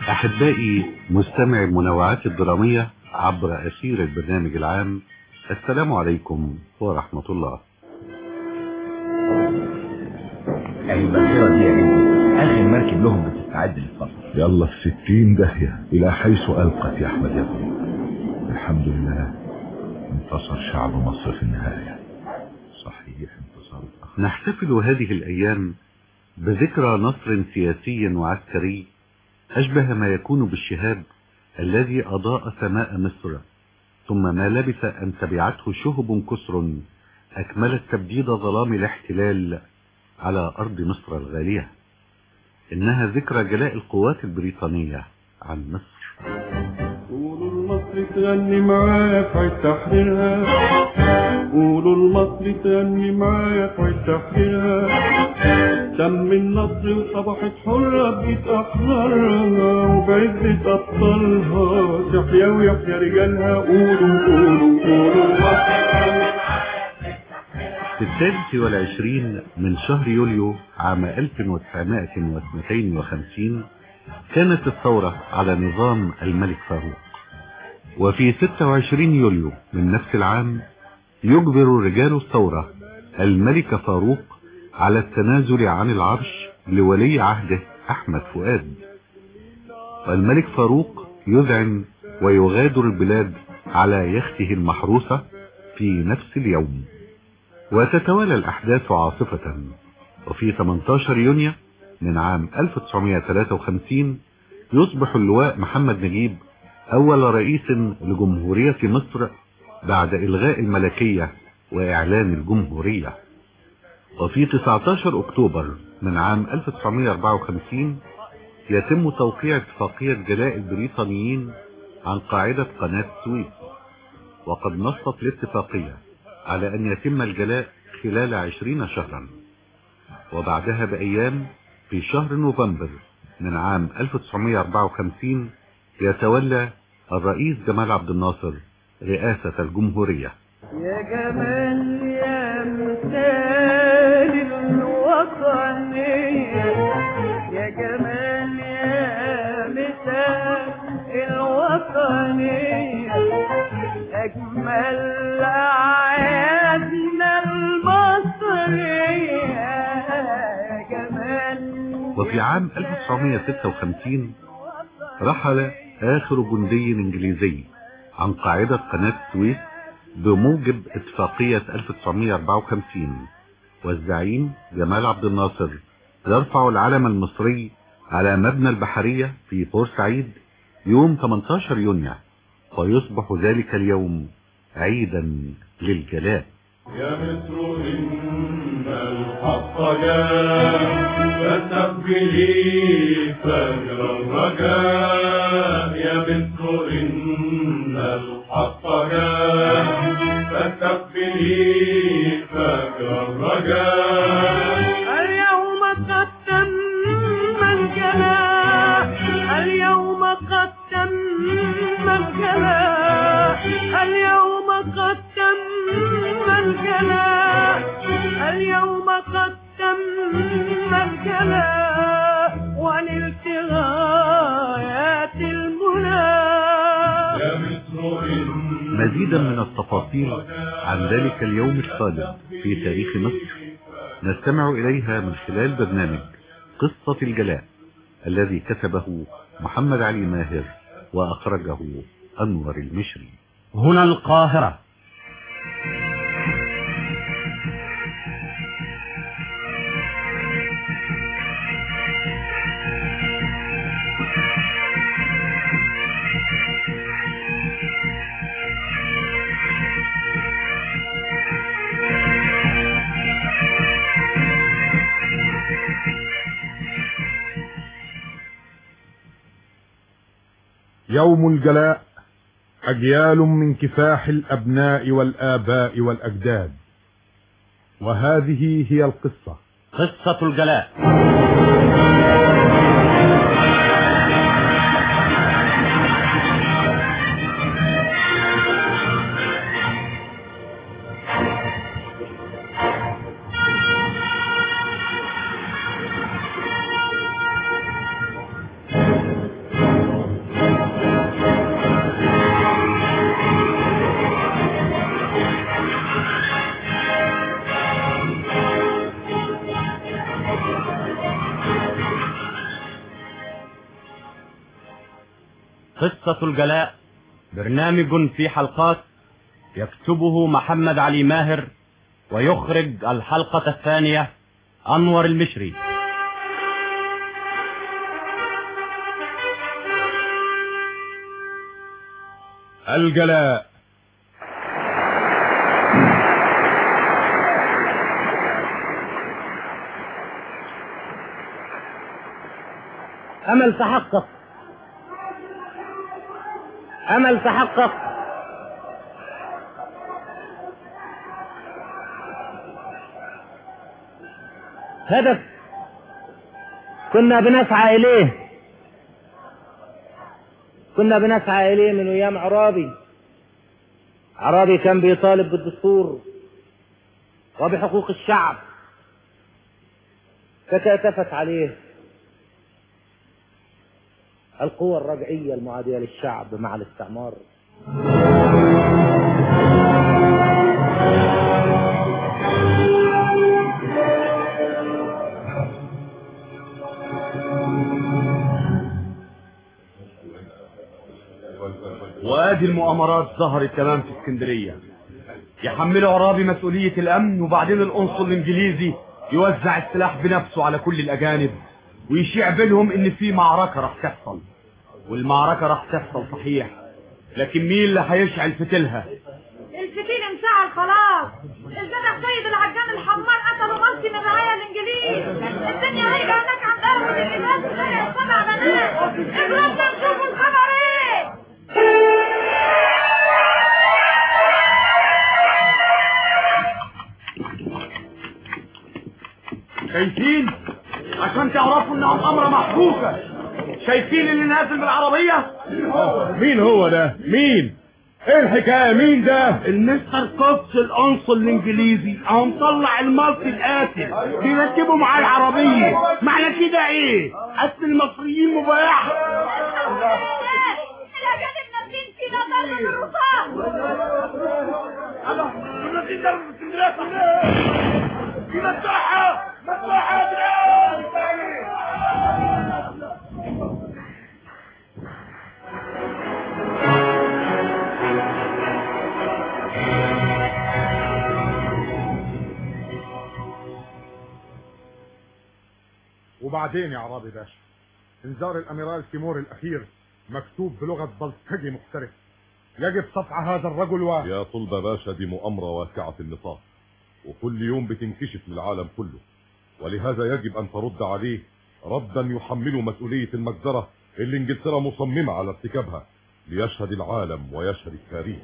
أحبائي مستمعي المنوعات الدرامية عبر أثير البرنامج العام السلام عليكم ورحمة الله الباخرة دي يا ابني آخر مركب لهم بتستعد للسفر يلا في ستين داهية إلى حيث ألقت يا أحمد يا ابني الحمد لله انتصر شعب مصر في النهاية صحيح انتصار نحتفل هذه الأيام بذكرى نصر سياسي وعسكري أشبه ما يكون بالشهاب الذي أضاء سماء مصر ثم ما لبث أن تبعته شهب كسر أكملت تبديد ظلام الاحتلال على أرض مصر الغالية إنها ذكرى جلاء القوات البريطانية عن مصر قولوا لمصر تغني معايا في عيد تحريرها قولوا لمصر تغني معايا في عيد تحريرها تم النصر وصبحت حرة بقيت أحرارها وبعزة أبطالها تحيا ويحيا رجالها قولوا قولوا قولوا لمصر في الثالث والعشرين من شهر يوليو عام 1952 كانت الثورة على نظام الملك فاروق وفي 26 يوليو من نفس العام يجبر رجال الثورة الملك فاروق على التنازل عن العرش لولي عهده أحمد فؤاد والملك فاروق يذعن ويغادر البلاد على يخته المحروسة في نفس اليوم وتتوالى الأحداث عاصفة وفي 18 يونيو من عام 1953 يصبح اللواء محمد نجيب أول رئيس لجمهورية مصر بعد إلغاء الملكية وإعلان الجمهورية وفي 19 أكتوبر من عام 1954 يتم توقيع اتفاقية جلاء البريطانيين عن قاعدة قناة السويس وقد نصت الاتفاقية على أن يتم الجلاء خلال عشرين شهرا وبعدها بأيام في شهر نوفمبر من عام 1954 يتولى الرئيس جمال عبد الناصر رئاسة الجمهورية يا جمال يا مثال الوطنية يا جمال يا مثال الوطنية أجمل أعيادنا المصرية يا جمال وفي عام 1956 رحل آخر جندي إنجليزي عن قاعدة قناة السويس بموجب اتفاقية 1954 والزعيم جمال عبد الناصر يرفع العلم المصري على مبنى البحرية في بورسعيد يوم 18 يونيو ويصبح ذلك اليوم عيدا للجلاء يا مصر إن الحق جاء فاستقبلي فجر الرجاء يا مصر إن الحق جاء فاستقبلي فجر الرجاء اليوم قد تم الجلاء اليوم قد تم الجلاء اليوم قد تم الجلاء اليوم قد تم الجلاء ونلت غايات المنى يا مصر إن مزيدا من التفاصيل عن ذلك اليوم الخالد في تاريخ مصر نستمع إليها من خلال برنامج قصة الجلاء الذي كتبه محمد علي ماهر وأخرجه أنور المشري هنا القاهرة يوم الجلاء أجيال من كفاح الأبناء والآباء والأجداد وهذه هي القصة قصة الجلاء قصة الجلاء برنامج في حلقات يكتبه محمد علي ماهر ويخرج الحلقة الثانية أنور المشري الجلاء أمل تحقق أمل تحقق هدف كنا بنسعى إليه كنا بنسعى إليه من أيام عرابي عرابي كان بيطالب بالدستور وبحقوق الشعب تكاتفت عليه القوى الرجعية المعادية للشعب مع الاستعمار وادي المؤامرات ظهرت كمان في اسكندرية يحملوا عرابي مسؤولية الأمن وبعدين القنصل الإنجليزي يوزع السلاح بنفسه على كل الأجانب ويشيع بينهم إن في معركة راح تحصل والمعركة راح تحصل صحيح لكن مين اللي هيشعل فتيلها الفتيل انشعل خلاص الجدع سيد العجان الحمار قتلوا مرسي من رعايا الانجليز الدنيا هيجا هناك عند قهوة الإناث وشارع سبع بنات اجربنا نشوفوا الخبر ايه شايفين عشان تعرفوا انها مؤامرة محبوكة شايفين اللي نازل بالعربية مين هو ده مين ايه الحكايه مين ده المستر كوكس القنصل الانجليزي اهو مطلع المالتي القاتل بيركبوا معاه العربية معنى كده ايه اصل المصريين مباح الاجانب نازلين فينا ضرب بالرصاص وبعدين يا عرابي باشا انذار الاميرال تيمور الاخير مكتوب بلغه بلطجي محترف يجب صفع هذا الرجل و يا طلبة باشا دي مؤامرة واسعة النطاق وكل يوم بتنكشف للعالم كله ولهذا يجب أن ترد عليه ردا يحمله مسؤولية المجزرة اللي انجلترا مصممة على ارتكابها ليشهد العالم ويشهد التاريخ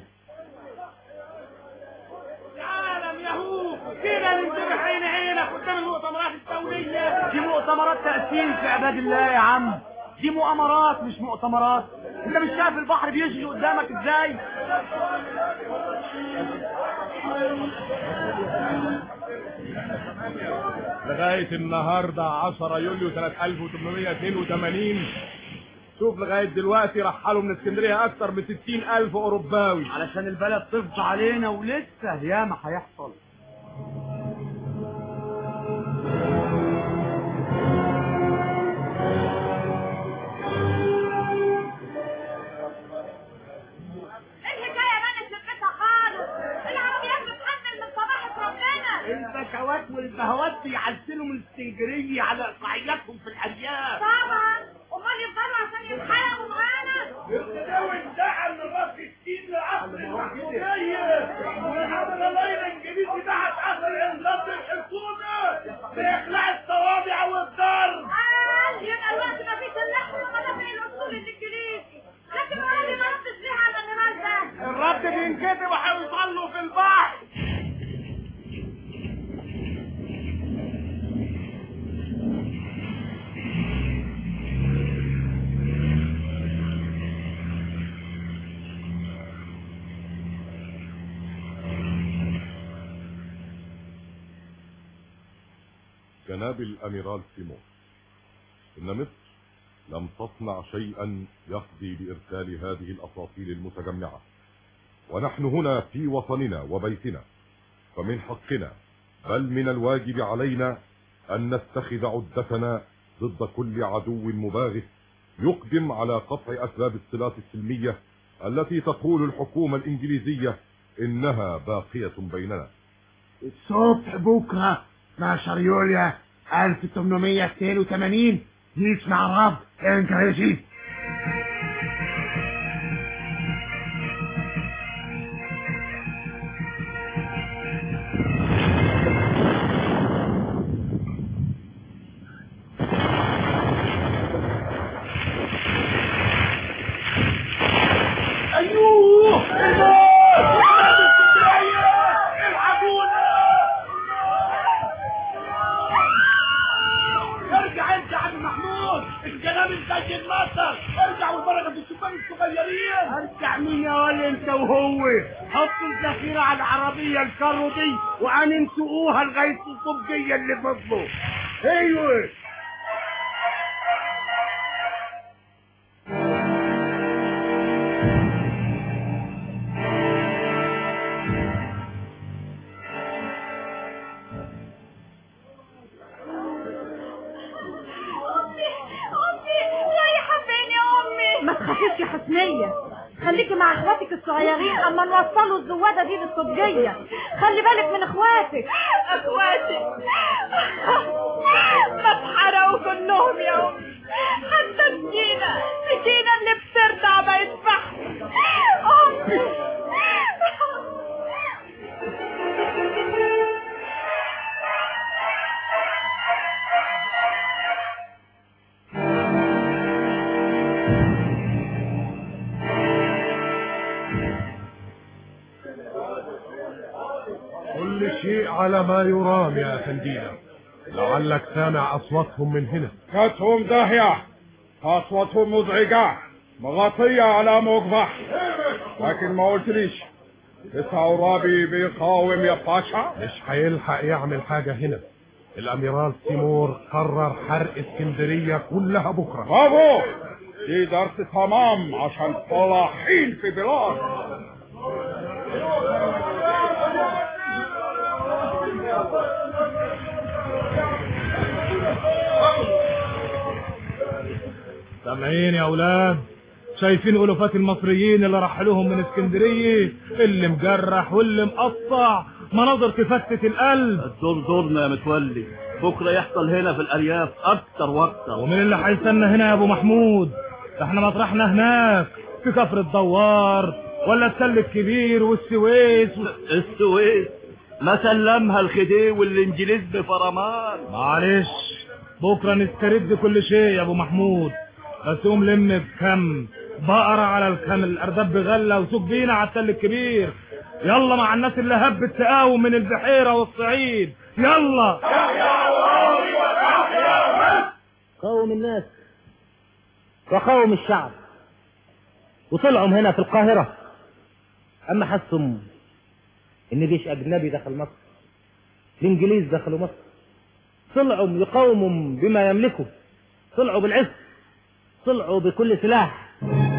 العالم يهو كده ننتبه عين عينك قدام المؤتمرات الدولية دي مؤتمرات تأسيس في عباد الله يا عم دي مؤامرات مش مؤتمرات انت مش شايف البحر بيجري قدامك ازاي لغايه النهارده 10 يوليو سنه 1882 شوف لغايه دلوقتي رحلوا من اسكندريه اكتر من 60000 اوروباوي علشان البلد تفضى علينا ولسه ياما هيحصل الحكاية بانت لقيتها خالص العربيات بتحمل من صباحة ربنا البكوات والبهوات بيعزلوا من اسكندرية على اقطاعياتهم في الارياف طبعا امال يفضلوا عشان يتحرقوا معانا وانتحر من راس السين لعصر المحمودية والحمد لله الانجليزي بعت عصر انضاد الحكومة باخلاع الصوابع والضرب قال يبقى الوقت ما فيش اللحم ومدافع الاسطول الانجليزي لكن الراجل ما ردش ليه على النمال ده الرد بينكتب وهيوصلوا في البحر جناب الأميرال تيمور إن مصر لم تصنع شيئا يقضي بإرسال هذه الأساطيل المتجمعة ونحن هنا في وطننا وبيتنا فمن حقنا بل من الواجب علينا أن نتخذ عدتنا ضد كل عدو مباغت يقدم على قطع أسباب الصلات السلمية التي تقول الحكومة الإنجليزية إنها باقية بيننا الصبح بكرة 12 يوليو 1882 يسمع رب انجليزي ايوه ارجع انت يا عم محمود الكلام مسجل مصر ارجع والبركه في الشبان الصغيرين ارجع مين يا ولي انت وهو حطوا الذخيره على العربيه الكارو دي وان نسوقوها لغايه الصبجيه اللي فضلوا ايوه امي امي رايحه فين يا امي ما تخافيش يا حسنيه خليكي مع اخواتك الصغيرين اما نوصلوا الزواده دي للصبجيه خلي بالك من اخواتك اخواتك ما اتحرقوا كلهم يا امي حتى سكينه سكينه اللي بترضع ما يذبحها امي كل شيء على ما يرام يا أفندينا لعلك سامع أصواتهم من هنا كاتهم داهية أصواتهم مزعجة مغطية على مقبح لكن ما قلتليش لسه عرابي بيقاوم يا باشا مش هيلحق يعمل حاجة هنا الأميرال تيمور قرر حرق اسكندرية كلها بكرة برافو دي درس تمام عشان فلاحين في بلاد سامعين يا أولاد شايفين ألوفات المصريين اللي رحلوهم من اسكندرية اللي مجرح واللي مقطع مناظر تفتت القلب الدور دورنا يا متولي بكره يحصل هنا في الارياف اكتر واكتر ومين اللي هيستنى هنا يا ابو محمود ده احنا مطرحنا هناك في كفر الدوار ولا التل الكبير والسويس و... السويس ما سلمها الخديوي والانجليز بفرمان معلش بكره نسترد كل شيء يا ابو محمود بس قوم لم بكم بقرة على الكم الارداب بغلة وسوق بينا على التل الكبير يلا مع الناس اللي هبت تقاوم من البحيرة والصعيد يلا قوم الناس وقوم الشعب وطلعوا هنا في القاهرة أما حسهم إن جيش أجنبي دخل مصر الإنجليز دخلوا مصر طلعوا يقاوموا بما يملكوا طلعوا بالعز طلعوا بكل سلاح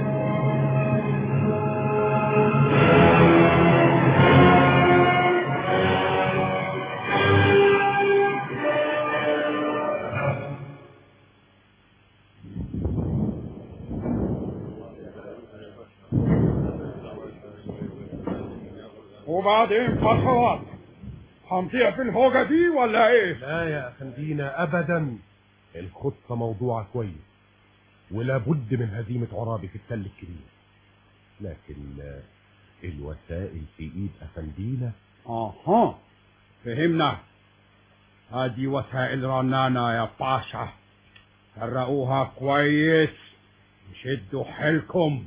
وبعدين فترات هنطيع في الهوجة دي ولا ايه؟ لا يا أفندينا أبدا الخطة موضوعة كويس ولا بد من هزيمة عرابي في التل الكبير لكن آه، الوسائل في ايد أفندينا اها فهمنا هذه وسائل رنانة يا باشا فرقوها كويس شدوا حيلكم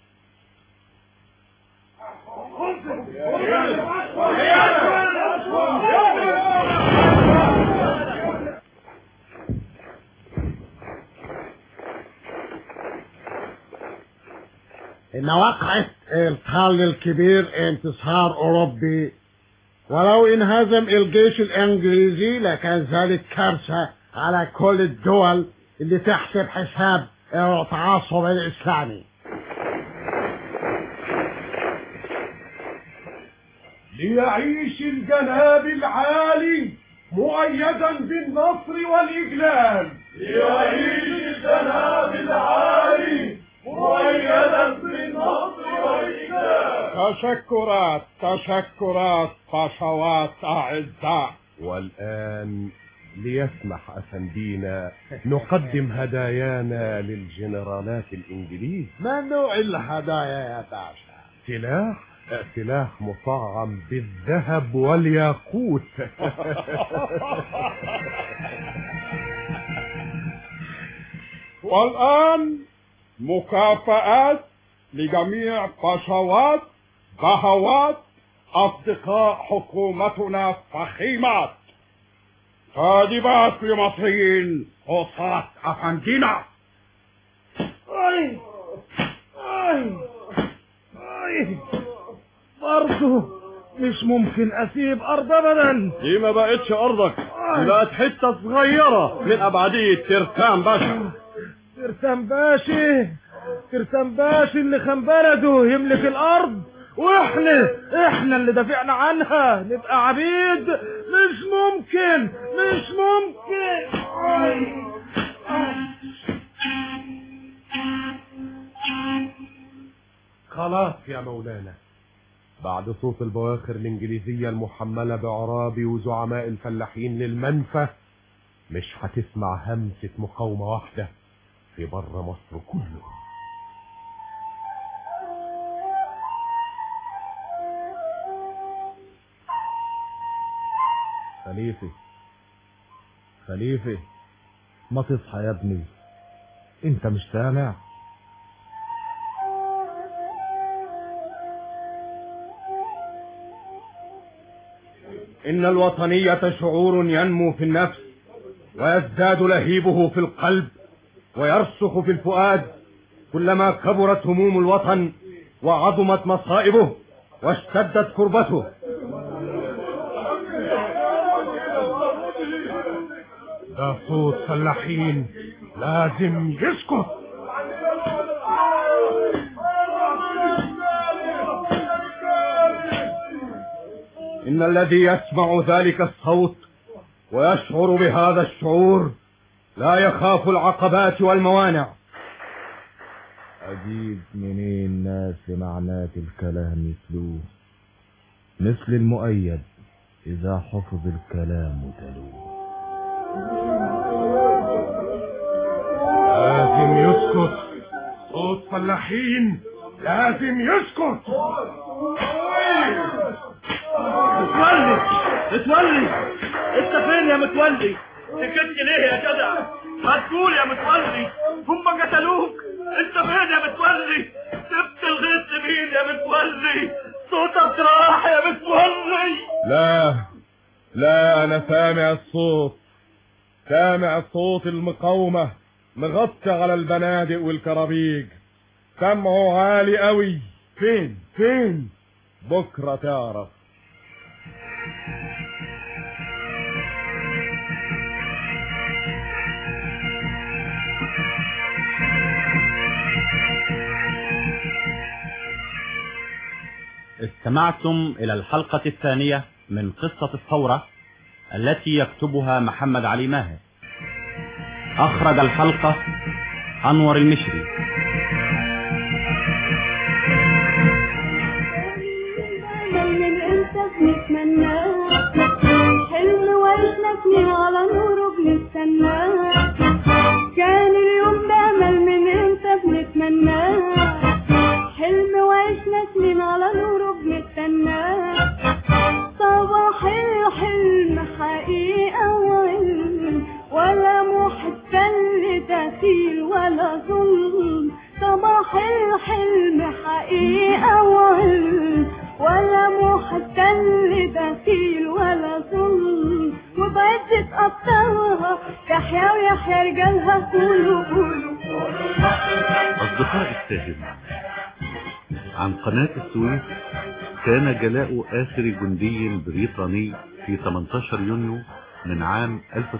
إن وقعت التل الكبير انتصار أوروبي ولو انهزم الجيش الإنجليزي لكان ذلك كارثة على كل الدول اللي تحسب حساب التعصب الإسلامي ليعيش الجناب العالي مؤيدا بالنصر والإجلال يعيش الجناب العالي تشكرات تشكرات باشوات أعزاء والآن ليسمح أفندينا نقدم هدايانا للجنرالات الإنجليز ما نوع الهدايا يا باشا سلاح سلاح مطعم بالذهب والياقوت والآن مكافآت لجميع باشوات بهوات أصدقاء حكومتنا فخيمات كاذبات لمصريين عصاة أفندينا اي اي اي برضه مش ممكن اسيب ارض ابدا دي ما بقتش ارضك دي بقت حته صغيره من ابعديه ترتان باشا ترسام باشي ترسام باشي اللي خان بلده يملك الارض واحنا احنا اللي دافعنا عنها نبقى عبيد مش ممكن مش ممكن أي. خلاص يا مولانا بعد صوت البواخر الإنجليزية المحملة بعرابي وزعماء الفلاحين للمنفى مش هتسمع همسة مقاومة واحدة في بر مصر كله خليفة خليفة ما تصحى يا ابني انت مش سامع إن الوطنية شعور ينمو في النفس ويزداد لهيبه في القلب ويرسخ في الفؤاد كلما كبرت هموم الوطن وعظمت مصائبه واشتدت كربته ده صوت فلاحين لازم يسكت إن الذي يسمع ذلك الصوت ويشعر بهذا الشعور لا يخاف العقبات والموانع أجيب منين ناس معنات الكلام يتلوه مثل المؤيد إذا حفظ الكلام تلوه لازم يسكت صوت فلاحين لازم يسكت متولي متولي انت فين يا متولي سكت ليه يا جدع ما تقول يا متولي هم قتلوك انت فين يا متولي سبت الغيث لمين يا متولي صوتك راح يا متولي لا لا انا سامع الصوت سامع صوت المقاومة مغطي على البنادق والكرابيج سمعه عالي قوي فين فين بكرة تعرف استمعتم إلى الحلقة الثانية من قصة الثورة التي يكتبها محمد علي ماهر أخرج الحلقة أنور المشري من انت بنتمناه حلم وعشنا سنين على نوره بنستناه كان اليوم ده امل من انت بنتمناه حلم وعشنا سنين على نوره بنستناه صباح الحلم حقيقة وعلم ولا محتل دخيل ولا ظلم صباح الحلم حقيقة وعلم ولا محتل دخيل ولا ظلم وبعدت أبطالها يحيى ويحيى رجالها قولوا قولوا أصدقاء الساهم عن قناة السويس كان جلاء آخر جندي بريطاني في 18 يونيو من عام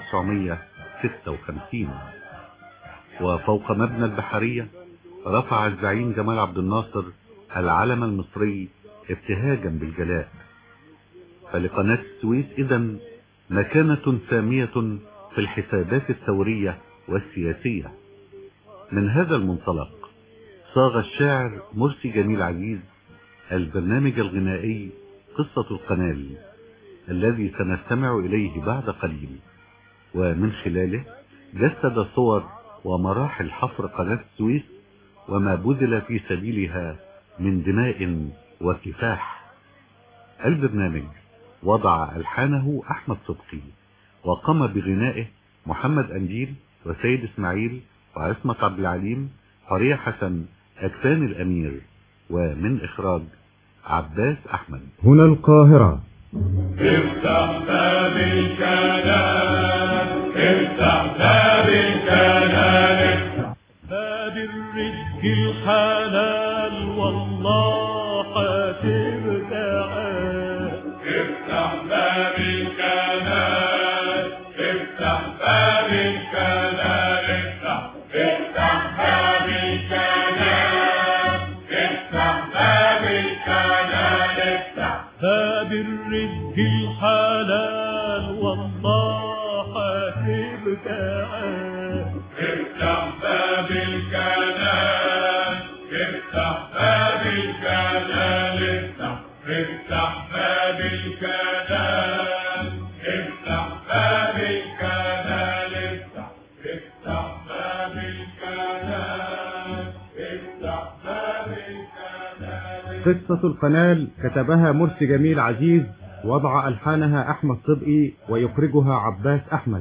1956 وفوق مبنى البحرية رفع الزعيم جمال عبد الناصر العلم المصري ابتهاجا بالجلاء فلقناة السويس إذا مكانة سامية في الحسابات الثورية والسياسية من هذا المنطلق صاغ الشاعر مرسي جميل عزيز البرنامج الغنائي قصة القنال الذي سنستمع إليه بعد قليل ومن خلاله جسد صور ومراحل حفر قناة السويس وما بذل في سبيلها من دماء وكفاح البرنامج وضع ألحانه أحمد صدقي وقام بغنائه محمد أنديل وسيد إسماعيل وعصمت عبد العليم حورية حسن أكفان الأمير ومن إخراج عباس أحمد هنا القاهرة افتح باب الكلام افتح باب الكلام باب الرزق الحلال والله هترجع افتح باب الكلام افتح باب الكلام افتح افتح باب الكلام افتح باب الكلام افتح باب الرزق الحلال والله هترجع افتح باب الكلام افتح باب الكلام افتح افتح باب الكلام افتح باب الكلام افتح افتح باب الكلام افتح باب الكلام قصة القنال كتبها مرسي جميل عزيز وضع ألحانها أحمد صدقي ويخرجها عباس أحمد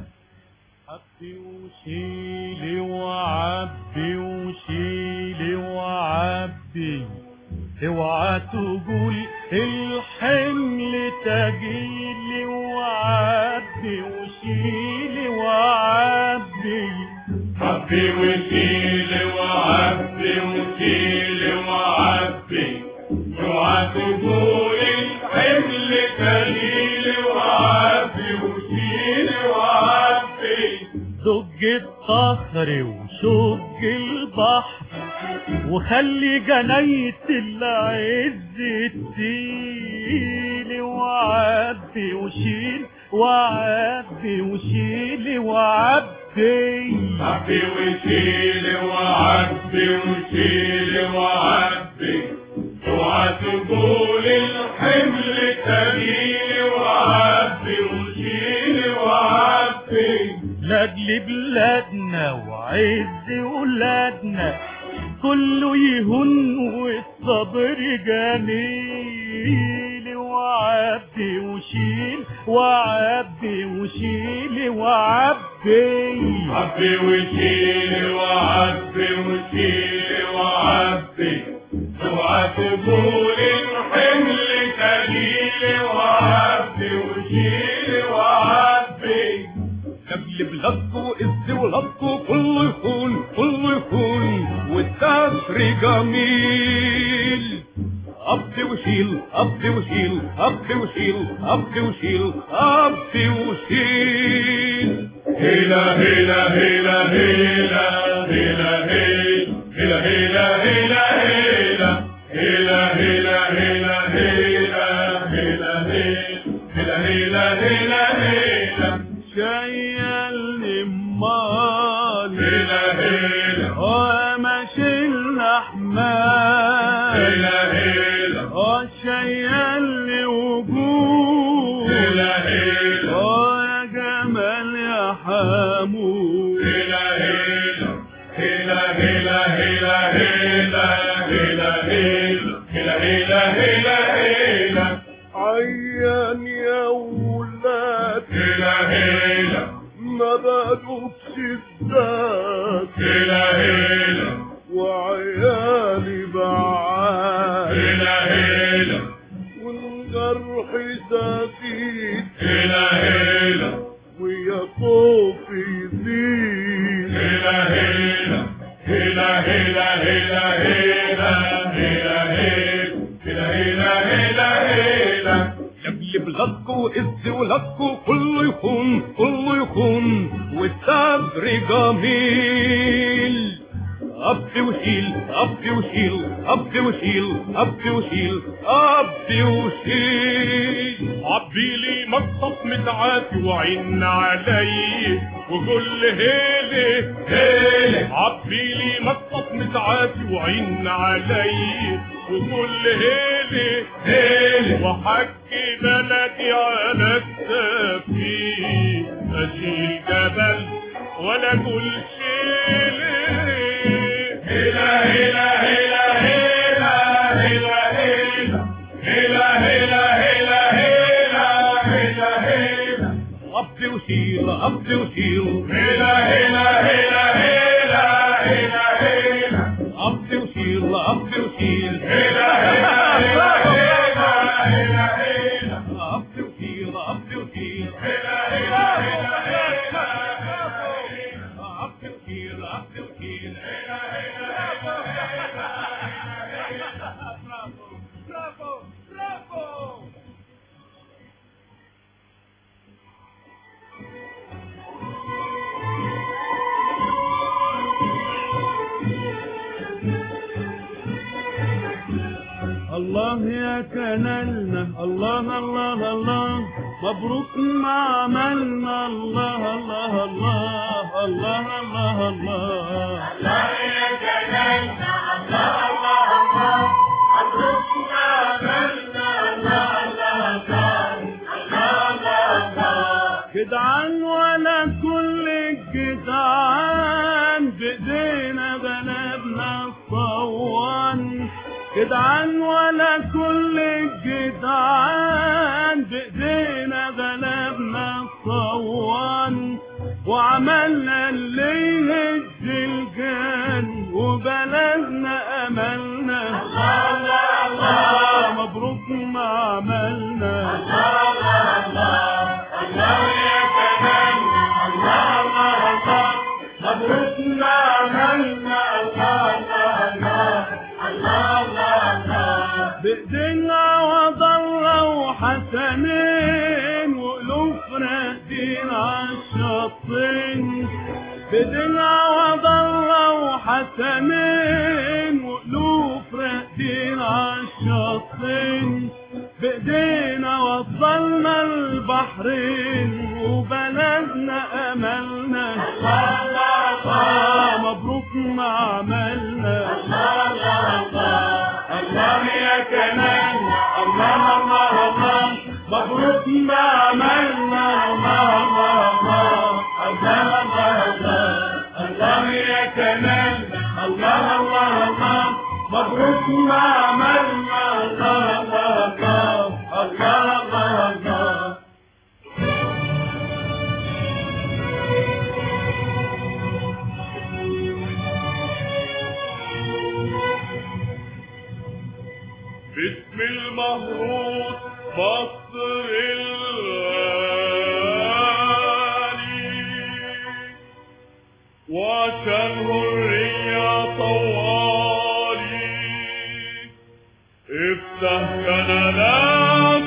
وشيلي وعبي وشيلي وعبي اوعى تقول الحمل تجيلي وعبي وشيلي وعبي عبي وشيل وعبي وشيل وعبي اوعى تقول الحمل تجيل وعبي وشيل وعبي دج الصخر وشج البحر وخلي جناية العز تسيل وعبي وشيل وعبي وشيل وعبي عبي وشيل وعبي وشيل وعبي اوعى تقول الحمل تجيل وعبي وشيل وعبي لاجل بلادنا وعز ولادنا كله يهون والصبر جميل وعبي وشيل وعبي وشيل وعبي عبي وشيل وعبي وشيل وعبي اوعى تقول الحمل تجيل وعبي وشيل وعبي قبل بلادكو إز ولادكو كله يكون كله يكون والسفر جميل أبدي وشيل أبدي وشيل أبدي وشيل أبدي وشيل أبدي وشيل هيلا هيلا هيلا هيلا هيلا هيلا هيلا هيلا هيلا هيلا هيلا هيلا هيلا هيلا هيلا هيلا هيلا هيلا شايلني مال هيلا هيلا وما شلنا حمال هيلا هيلا اه شايلني وجود هيلا هيلا اه يا جمال يا حمود هيلا هيلا هيلا هيلا هيلا هيلا هيلا هيلا هيلا هيلا هيلا عيان يا ولاد هيلا هيلا ما بدوكش الذات هيلا هيلا وعيالي بعاد هيلا هيلا والجرح زفيت هيلا هيلا ويا خوفي يزيد هيلا هيلا هيلا هيلا هيلا هيلا هيلا هيلا هيلا هيلا هيلا قبل بلادكو إز ولادكو كله يخون كله يخون والصبر جميل أبدي وشيل أبدي وشيل أبدي وشيل أبدي وشيل أبدي وشيل عبي لي مصف متعافي وعين علي وقول هيلي هيلي عبي لي مصف متعافي وعين علي وكل هيلي هيلي وحج بلدي على كتافي اشيل جبل ولا اقول شيلي هيلا هيلا هيلا هيلا هيلا هيلا هيلا هيلا هيلا هيلا هيلا هيلا قبض وشيل قبض وشيل هيلا هيلا هيلا هيلا هيلا هيلا قبض وشيل قبض وشيل هيلا هيلا هيلا هيلا هيلا هيلا قبض وشيل قبض وشيل هيلا هيلا هيلا هيلا قبض وشيل قبض وشيل برافو برافو الله يا كنلنا الله الله الله مبروك ما عملنا الله الله الله الله الله الله الله يا جلالنا الله الله الله مبروك ما عملنا الله الله الله الله الله جدعان ولا كل الجدعان بايدينا غلبنا الصوان جدعان ولا كل الجدعان بايدينا غلبنا الصوان وعملنا اللي يهز الجان وبلغنا املنا الله الله الله مبروك ما عملنا الله الله الله الله يا جلالنا الله الله الله مبروك ما عملنا الله الله الله الله الله الله بايدينا وضرة وحسنين وقلوب راقدين عالشطين بايدينا وضرة وحسنين وقلوب راقدين عالشطين بايدينا وصلنا البحرين وبلغنا املنا الله الله الله مبروك ما عملنا الله الله الله الله يا كناننا الله الله الله مبروك ما عملنا الله الله الله الله الله الله الله يا كناننا الله الله الله مبروك ما عملنا الله الله الله الله الله الله باسم المهروس مصر الغالي وعشان حرية طوالي افتح كنالات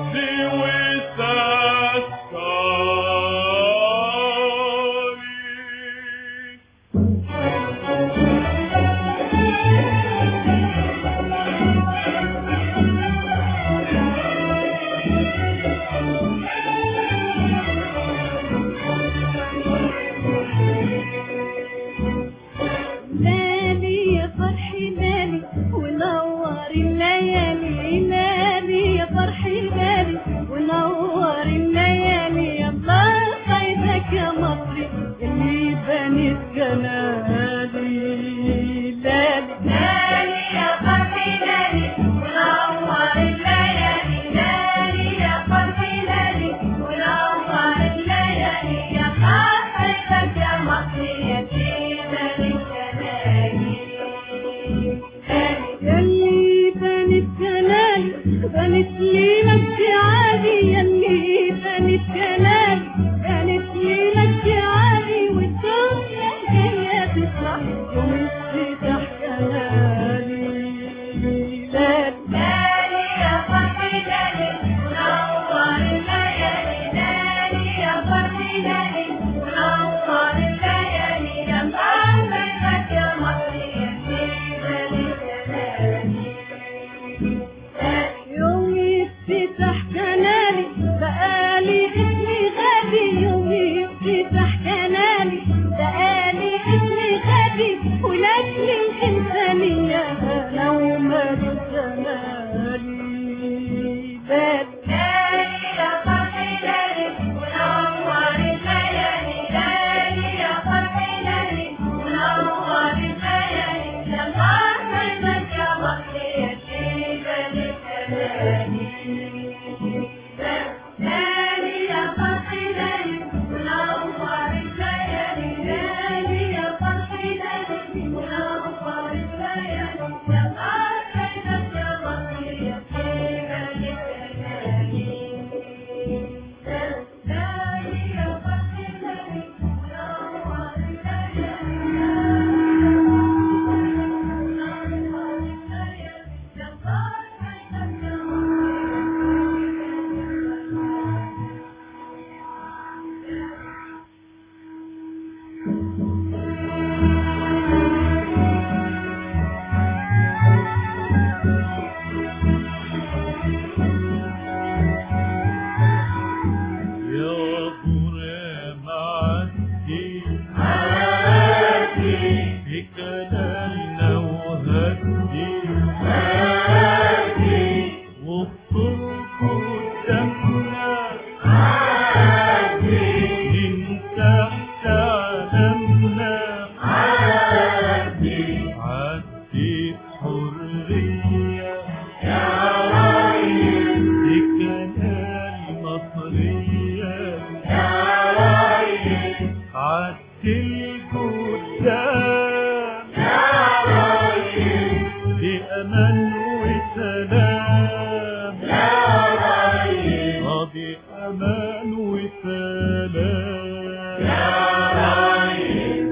وساسكالي مالي يا فرحي مالي ونور الليالي مالي يا غرام عدي عدي بكلامنا وهدي هدي وبطرق قدامنا عدي من تحت علمنا عدي عدي بحرية يا ريس بكلام مصرية يا ريس عدي قدام يا ريس بأمان وسلام يا ريس بأمان وسلام يا ريس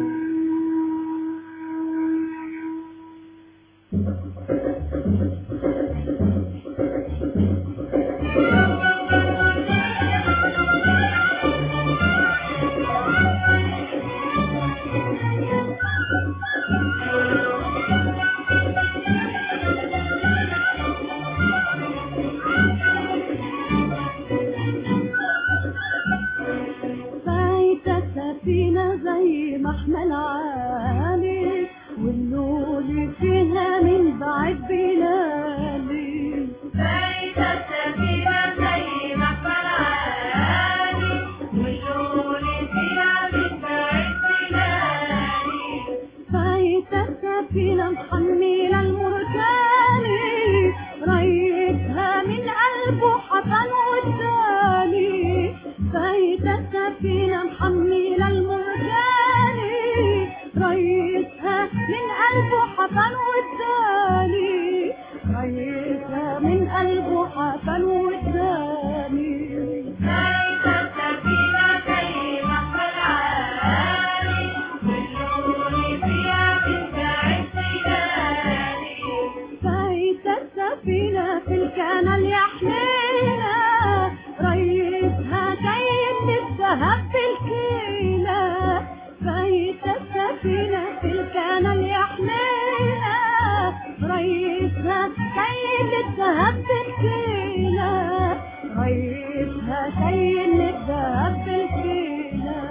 فايتة سفينة زي محمل عالي واللولي فيها من بعيد بلالي فايتة سفينة زي محمل عالي واللولي فيها من بعيد بلالي فايتة سفينة محملة المرجاني ريتها من قلبه حسن والتالي فايتة سفينة محملة المرجاني ريتها من قلبه حسن والتالي ريتها من قلبه حسن والتالي فايتة سفينة زي محمل عالي واللولي فيها من بعيد بلالي فايتة السفينة في الكنال يا حليلة ريتها كاين الذهب بالكيلة فايتة السفينة في الكنال يا حليلة ريتها كاين الذهب بالكيلة ريتها كاين الذهب بالكيلة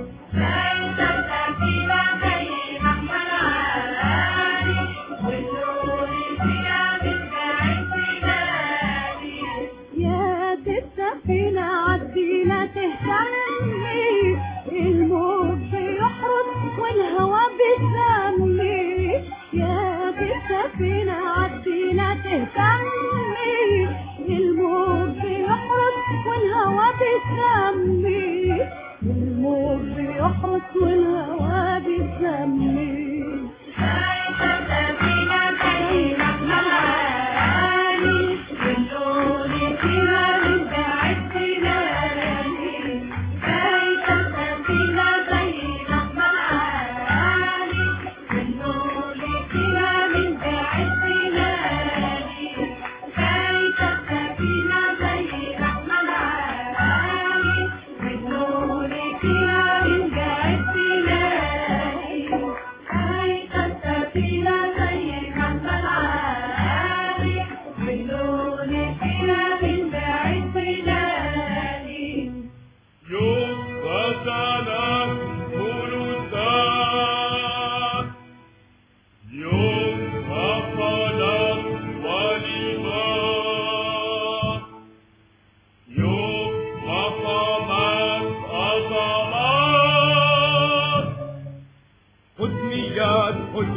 فايتة سفينة زي محمل عالي واللولي فيها من بعيد بلالي يا دي السفينة عدينا تهتمي الموج بيحرس والهوا بيسمي يا دي السفينة عدينا تهتمي الموج بيحرس والهوا بيسمي الموج بيحرس والهوا بيسمي فايتة سفينة زي محمل عالي واللولي فيها من بعيد بلالي فايتة سفينة زي محمل عالي واللولي فيها من بعيد بلالي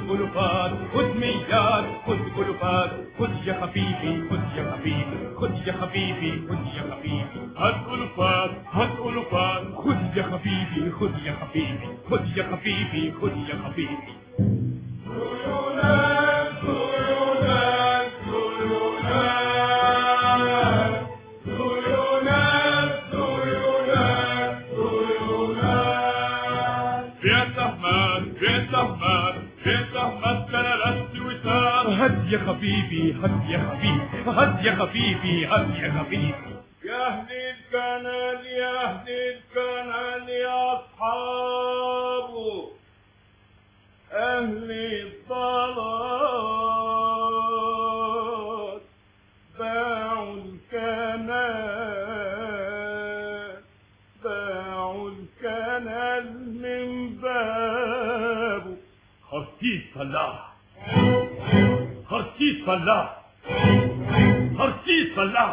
ألوفات خد ميات خد ألوفات خد يا حبيبي خد يا حبيبي خد يا حبيبي خد يا حبيبي هات ألوفات هات ألوفات خد يا حبيبي خد يا حبيبي خد يا حبيبي خد يا حبيبي بيت أحمد بيت أحمد بيت أحمد كان لست وسام هات يا حبيبي هات يا حبيبي هات يا حبيبي هات يا حبيبي يا أهل الكنال يا أهل الكنال يا أصحابه أهل الضلال باعوا الكنال باعوا الكنال من بابه خرتيت فلاح خرتيت فلاح خرتيت فلاح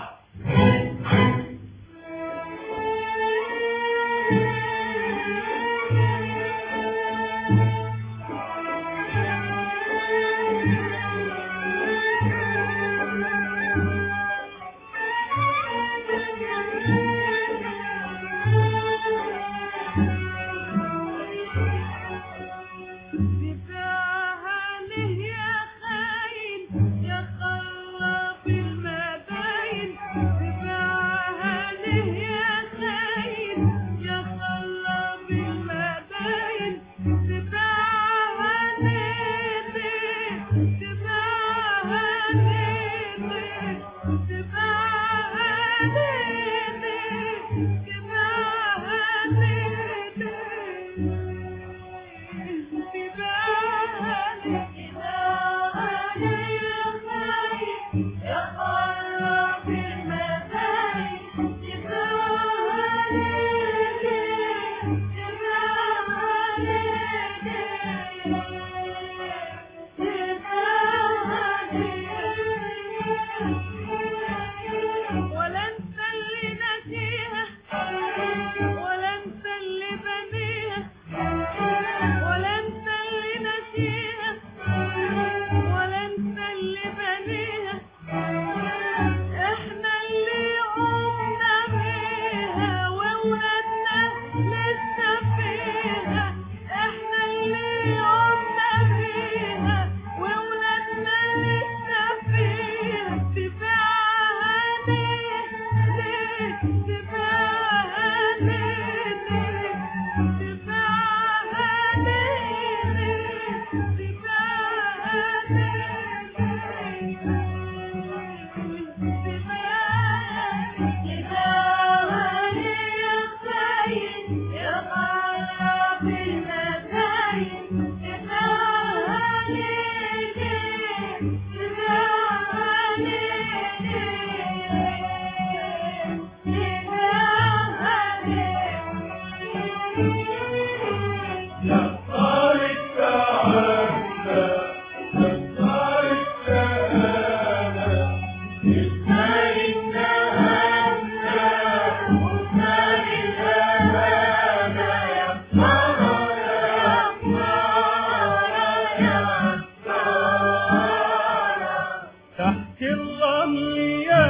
تحت الرمل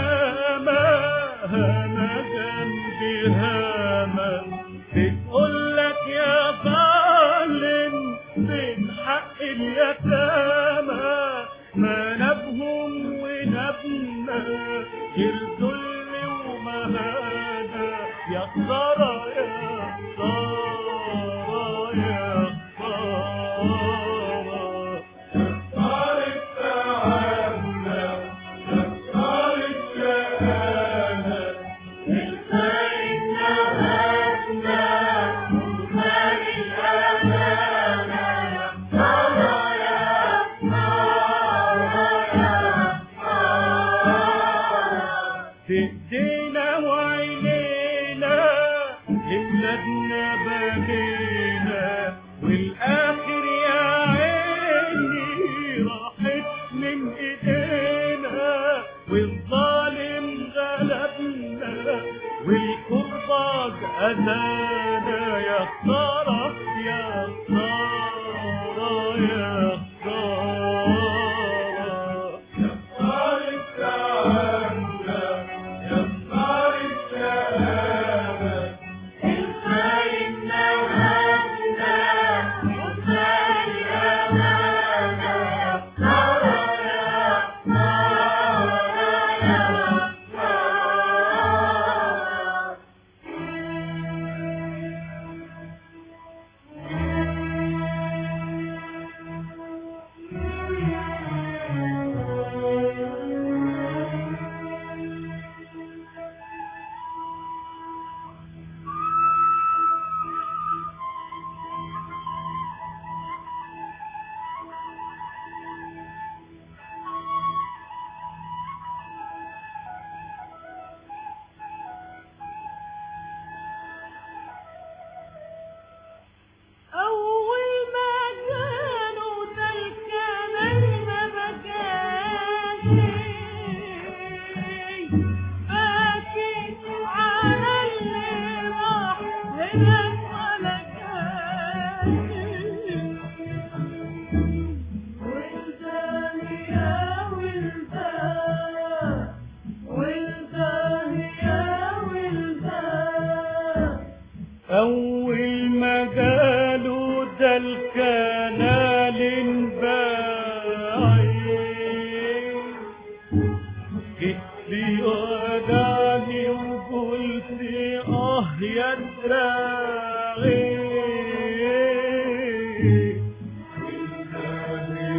ياما هنا جنبي هاما بتقول لك يا ظالم من حق اليتامى ما نبهم ونبنا الذل ومهانة يا خسارة يا خسارة يا خسارة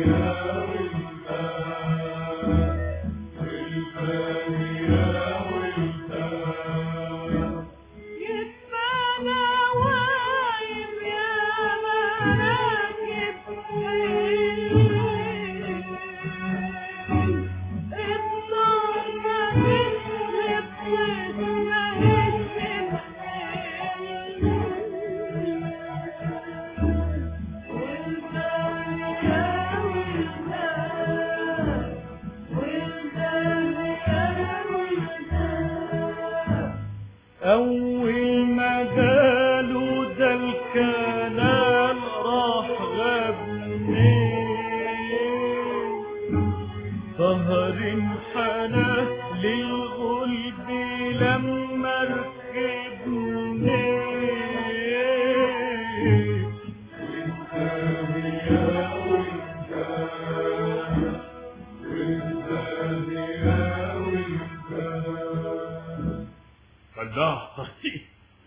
أول ما قالوا ده الكلام راح غبني سهر انحنى للغلب لما ركبني فلاح ترتيب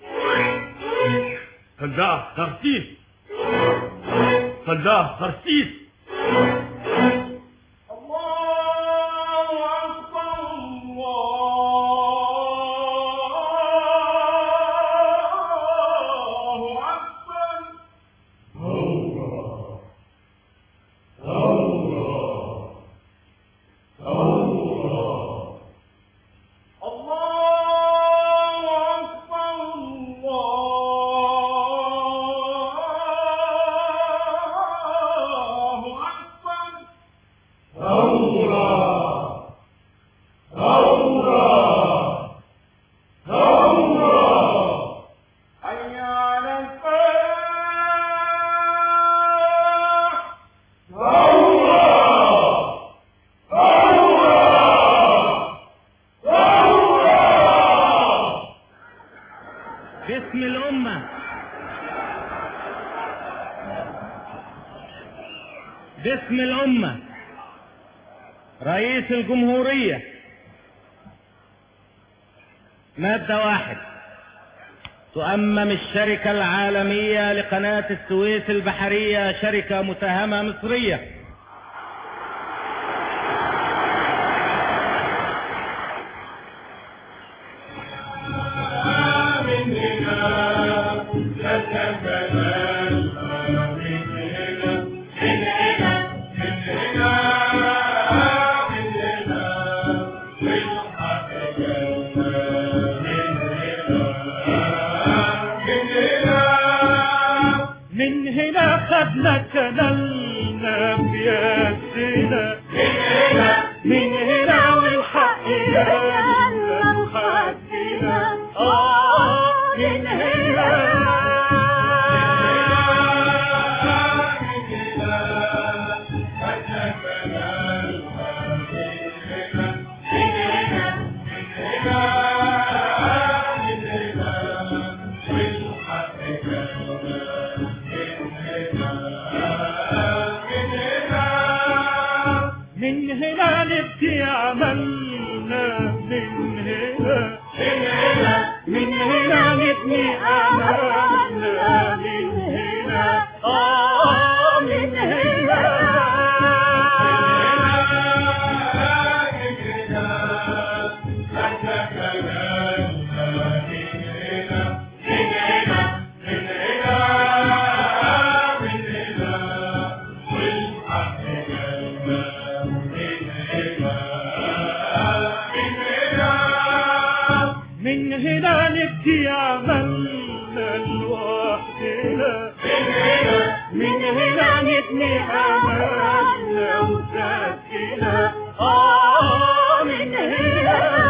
فلاح ترتيب فلاح ترتيب باسم الأمة باسم الأمة رئيس الجمهورية مادة واحد تؤمم الشركة العالمية لقناة السويس البحرية شركة مساهمة مصرية من هنا خدنا كنلنا بيدنا من هنا والحق جالنا وخدنا آه من هنا من هنا نبكي عملنا من هنا من هنا نبني أملنا من هنا آه من هنا من هنا نبكي عملنا لوحدنا من هنا نبني أملنا وسكنا آه من هنا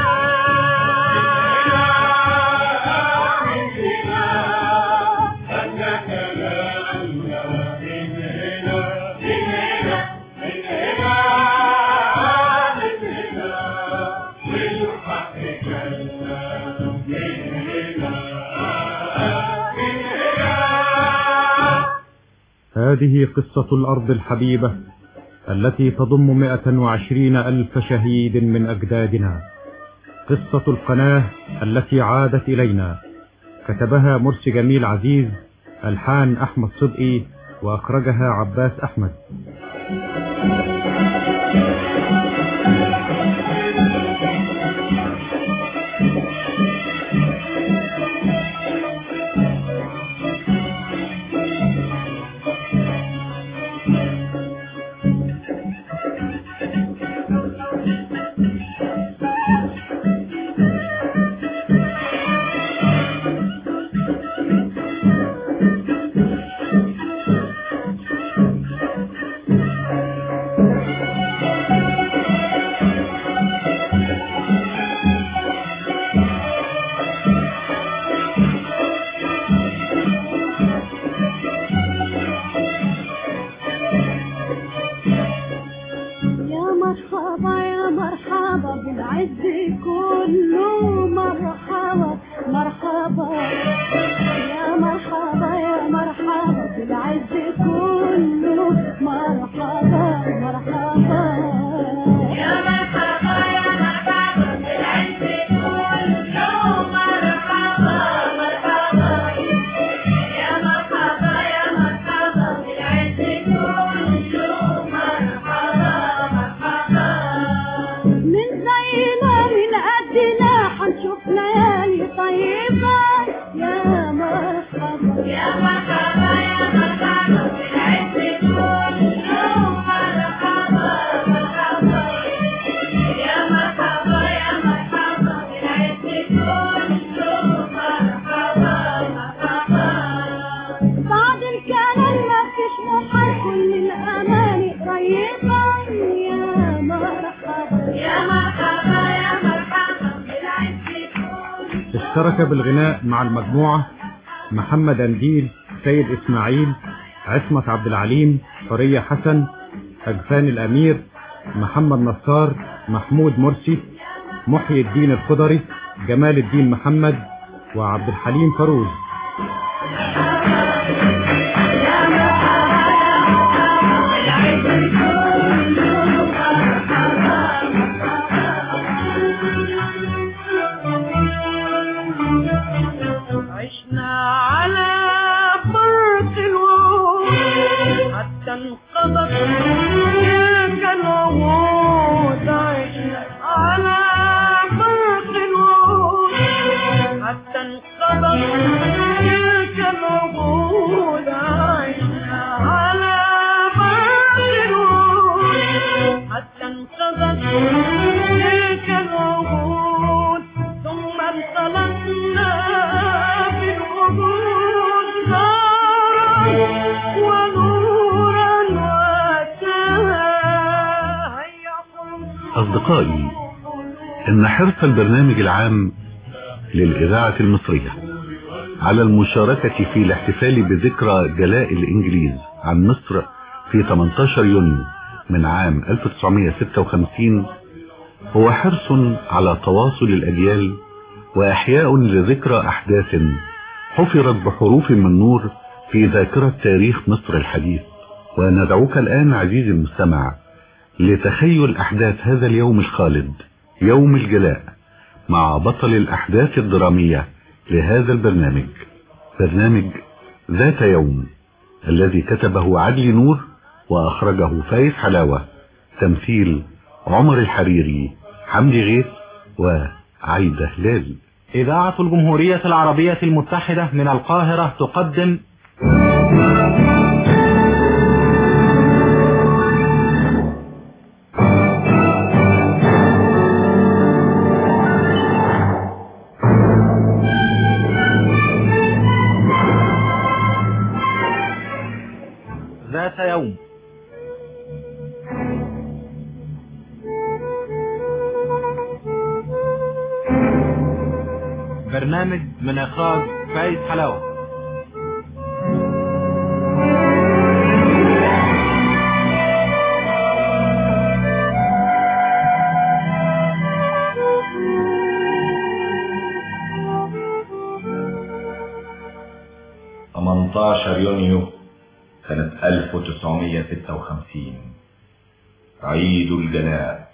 هذه قصة الأرض الحبيبة التي تضم مئة وعشرين ألف شهيد من أجدادنا قصة القناة التي عادت إلينا كتبها مرسي جميل عزيز ألحان أحمد صدقي وأخرجها عباس أحمد مرحبا بالعز كله مرحبا مرحبا يا مرحبا يا مرحبا بالعز كله مرحبا مرحبا يا مرحبا يا مرحبا بالعز كله مرحبا مرحبا يا مرحبا يا مرحبا بالعز كله مرحبا مرحبا من زينا من قدنا حنشوف ليالي طيبة يا مرحبا يا مرحبا يا مرحبا بالعز كله مرحبا مرحبا يا مرحبا يا مرحبا بالعز كله مرحبا مرحبا بعد الكلام ما فيش محال كل الأماني قريبة يا مرحبا يا مرحبا يا مرحبا بالعز كله اشترك بالغناء مع المجموعة محمد أنديل سيد إسماعيل عصمت عبد العليم حورية حسن أجفان الأمير محمد نصار محمود مرسي محيي الدين الخضري جمال الدين محمد وعبد الحليم فاروز عشنا على برق الوعود حتى انقضت تلك الوعود عشنا على برق الوعود حتى انقضت تلك الوعود عشنا على برق الوعود حتى انقضت تلك الوعود ثم انطلقنا بالوجود نارا ونورا وساها أصدقائي إن حرص البرنامج العام للإذاعة المصرية على المشاركة في الاحتفال بذكرى جلاء الإنجليز عن مصر في 18 يونيو من عام 1956 هو حرص على تواصل الأجيال وإحياء لذكرى أحداث حفرت بحروف من نور في ذاكرة تاريخ مصر الحديث وندعوك الآن عزيزي المستمع لتخيل أحداث هذا اليوم الخالد يوم الجلاء مع بطل الأحداث الدرامية لهذا البرنامج برنامج ذات يوم الذي كتبه عدلي نور وأخرجه فايز حلاوة تمثيل عمر الحريري حمدي غيث وعايدة هلال إذاعة الجمهورية العربية المتحدة من القاهرة تقدم ذات يوم برنامج من إخراج فايز حلاوة تمنتاشر يونيو سنة 1956 عيد الجلاء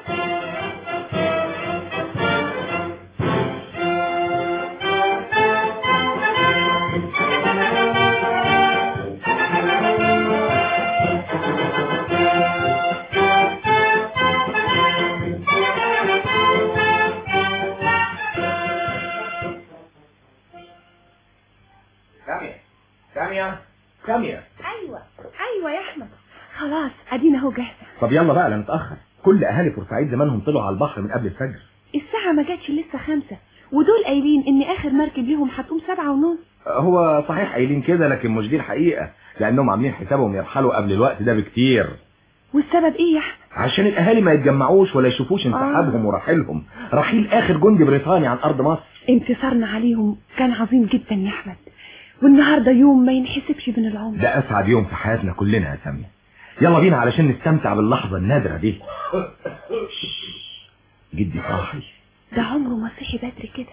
سامية سامية سامية ايوه ايوه يا احمد خلاص ادينا اهو جاهزه طب يلا بقى لا نتأخر كل أهالي بورسعيد زمانهم طلعوا على البحر من قبل الفجر الساعه ما جاتش لسه خمسة ودول قايلين ان اخر مركب ليهم هتقوم سبعة ونص هو صحيح قايلين كده لكن مش دي الحقيقة لأنهم عاملين حسابهم يرحلوا قبل الوقت ده بكتير والسبب ايه يا احمد عشان الأهالي ما يتجمعوش ولا يشوفوش انسحابهم ورحيلهم رحيل آخر جندي بريطاني عن أرض مصر انتصارنا عليهم كان عظيم جدا يا احمد والنهارده يوم ما ينحسبش من العمر ده أسعد يوم في حياتنا كلنا يا سامية يلا بينا علشان نستمتع باللحظة النادرة دي جدي صاحي ده عمره ما صحي بدري كده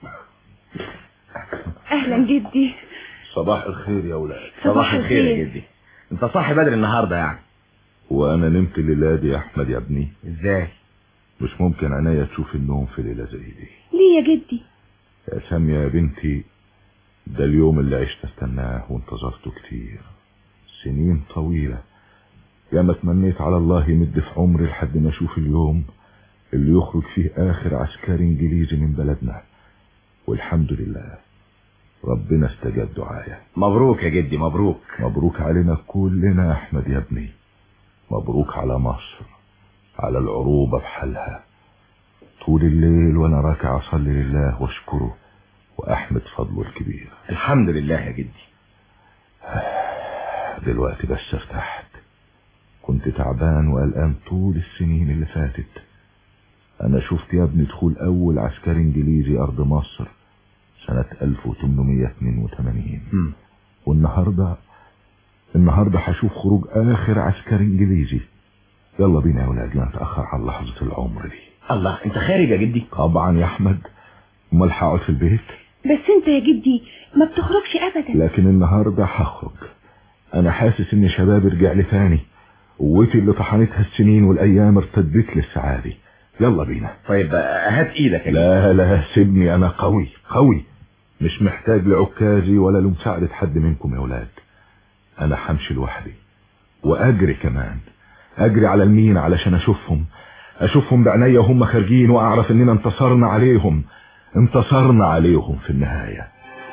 اهلا جدي صباح الخير يا ولاد صباح الخير. يا جدي انت صاحي بدري النهارده يعني وانا نمت الليله دي يا احمد يا ابني ازاي مش ممكن عينيا تشوف النوم في ليله زي دي ليه يا جدي يا سامية يا بنتي ده اليوم اللي عشت استناه وانتظرته كتير سنين طويلة يا ما تمنيت على الله يمد في عمري لحد ما اشوف اليوم اللي يخرج فيه اخر عسكري انجليزي من بلدنا والحمد لله ربنا استجاب دعايا مبروك يا جدي مبروك مبروك علينا كلنا يا احمد يا ابني مبروك على مصر على العروبة بحالها طول الليل وانا راكع اصلي لله واشكره واحمد فضله الكبير الحمد لله يا جدي دلوقتي بس ارتحت كنت تعبان وقلقان طول السنين اللي فاتت انا شفت يا ابني دخول اول عسكري انجليزي ارض مصر سنة 1882 مم. والنهاردة النهاردة هشوف خروج اخر عسكري انجليزي يلا بينا يا ولاد لا نتأخر على لحظة العمر دي الله انت خارج يا جدي طبعا يا احمد امال هقعد في البيت بس انت يا جدي ما بتخرجش ابدا لكن النهاردة هخرج انا حاسس ان شبابي رجع لي تاني قوتي اللي طحنتها السنين والايام ارتدت للسعادة يلا بينا طيب هات ايدك يا لا لا سيبني انا قوي قوي مش محتاج لعكازي ولا لمساعدة حد منكم يا ولاد انا همشي لوحدي واجري كمان اجري على المين علشان اشوفهم اشوفهم بعينيا وهم خارجين واعرف اننا انتصرنا عليهم انتصرنا عليهم في النهاية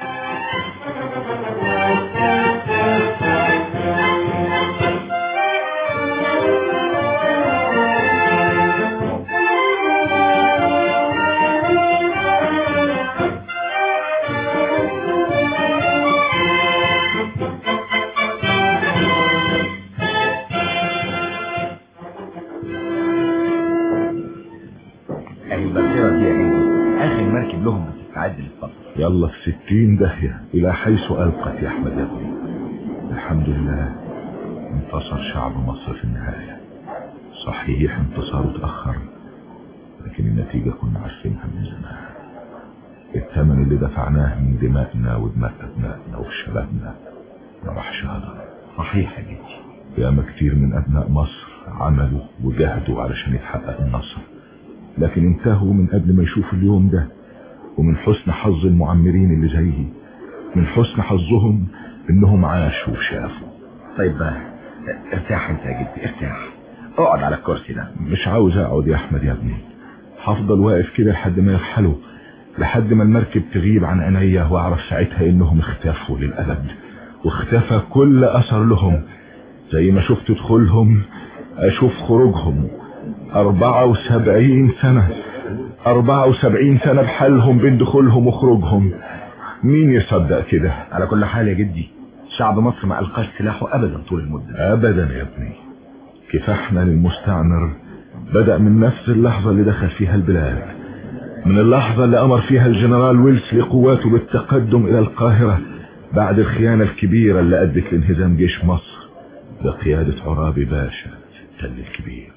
الباخرة دي يا جدي اخر مركب لهم بتستعد للسفر يلا في ستين داهية الى حيث القت يا احمد يا ابني الحمد لله انتصر شعب مصر في النهاية صحيح انتصاره اتأخر لكن النتيجة كنا عارفينها من زمان الثمن اللي دفعناه من دمائنا ودماء ابنائنا وشبابنا ما راحش هدر صحيح يا جدي ياما كتير من ابناء مصر عملوا وجهدوا علشان يتحقق النصر لكن انتهوا من قبل ما يشوفوا اليوم ده ومن حسن حظ المعمرين اللي زيي من حسن حظهم انهم عاشوا وشافوا طيب بقى ارتاح انت يا جدي ارتاح اقعد على الكرسي ده مش عاوز اقعد يا احمد يا ابني هفضل واقف كده لحد ما يرحلوا لحد ما المركب تغيب عن عينيا واعرف ساعتها انهم اختفوا للابد واختفى كل اثر لهم زي ما شفت دخولهم اشوف خروجهم اربعة وسبعين سنة اربعة وسبعين سنة بحالهم بين دخولهم وخروجهم مين يصدق كده على كل حال يا جدي شعب مصر ما ألقاش سلاحه أبدا طول المدة ابدا يا ابني كفاحنا للمستعمر بدأ من نفس اللحظة اللي دخل فيها البلاد من اللحظة اللي أمر فيها الجنرال ويلس لقواته بالتقدم إلى القاهرة بعد الخيانة الكبيرة اللي أدت لانهزام جيش مصر بقيادة عرابي باشا في التل الكبير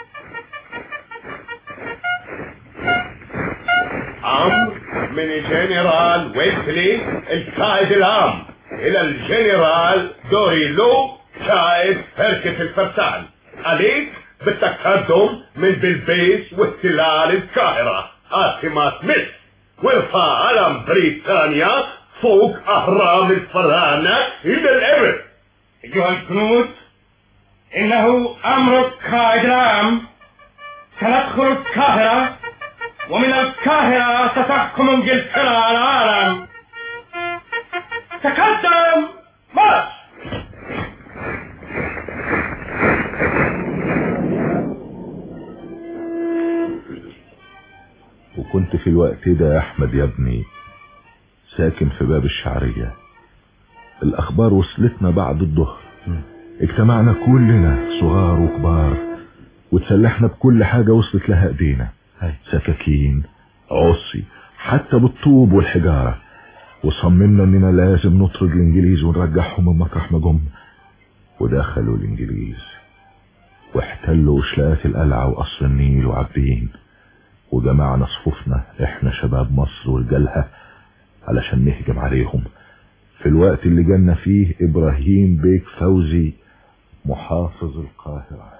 أمر من الجنرال ويسلي القائد العام إلى الجنرال دوري لو قائد فرقة الفرسان عليك بالتقدم من بلبيس واحتلال القاهرة عاصمة مصر وارفع علم بريطانيا فوق أهرام الفراعنة إلى الأبد أيها الجنود إنه أمر القائد العام سندخل القاهرة ومن القاهرة ستحكم انجلترا العالم تقدم مارش وكنت في الوقت ده يا أحمد يا ابني ساكن في باب الشعرية الأخبار وصلتنا بعد الظهر اجتمعنا كلنا صغار وكبار وتسلحنا بكل حاجة وصلت لها ايدينا سكاكين عصي حتى بالطوب والحجارة وصممنا اننا لازم نطرد الانجليز ونرجعهم من مطرح ما جم ودخلوا الانجليز واحتلوا وشلات القلعة وقصر النيل وعابدين وجمعنا صفوفنا احنا شباب مصر ورجالها علشان نهجم عليهم في الوقت اللي جالنا فيه ابراهيم بيك فوزي محافظ القاهرة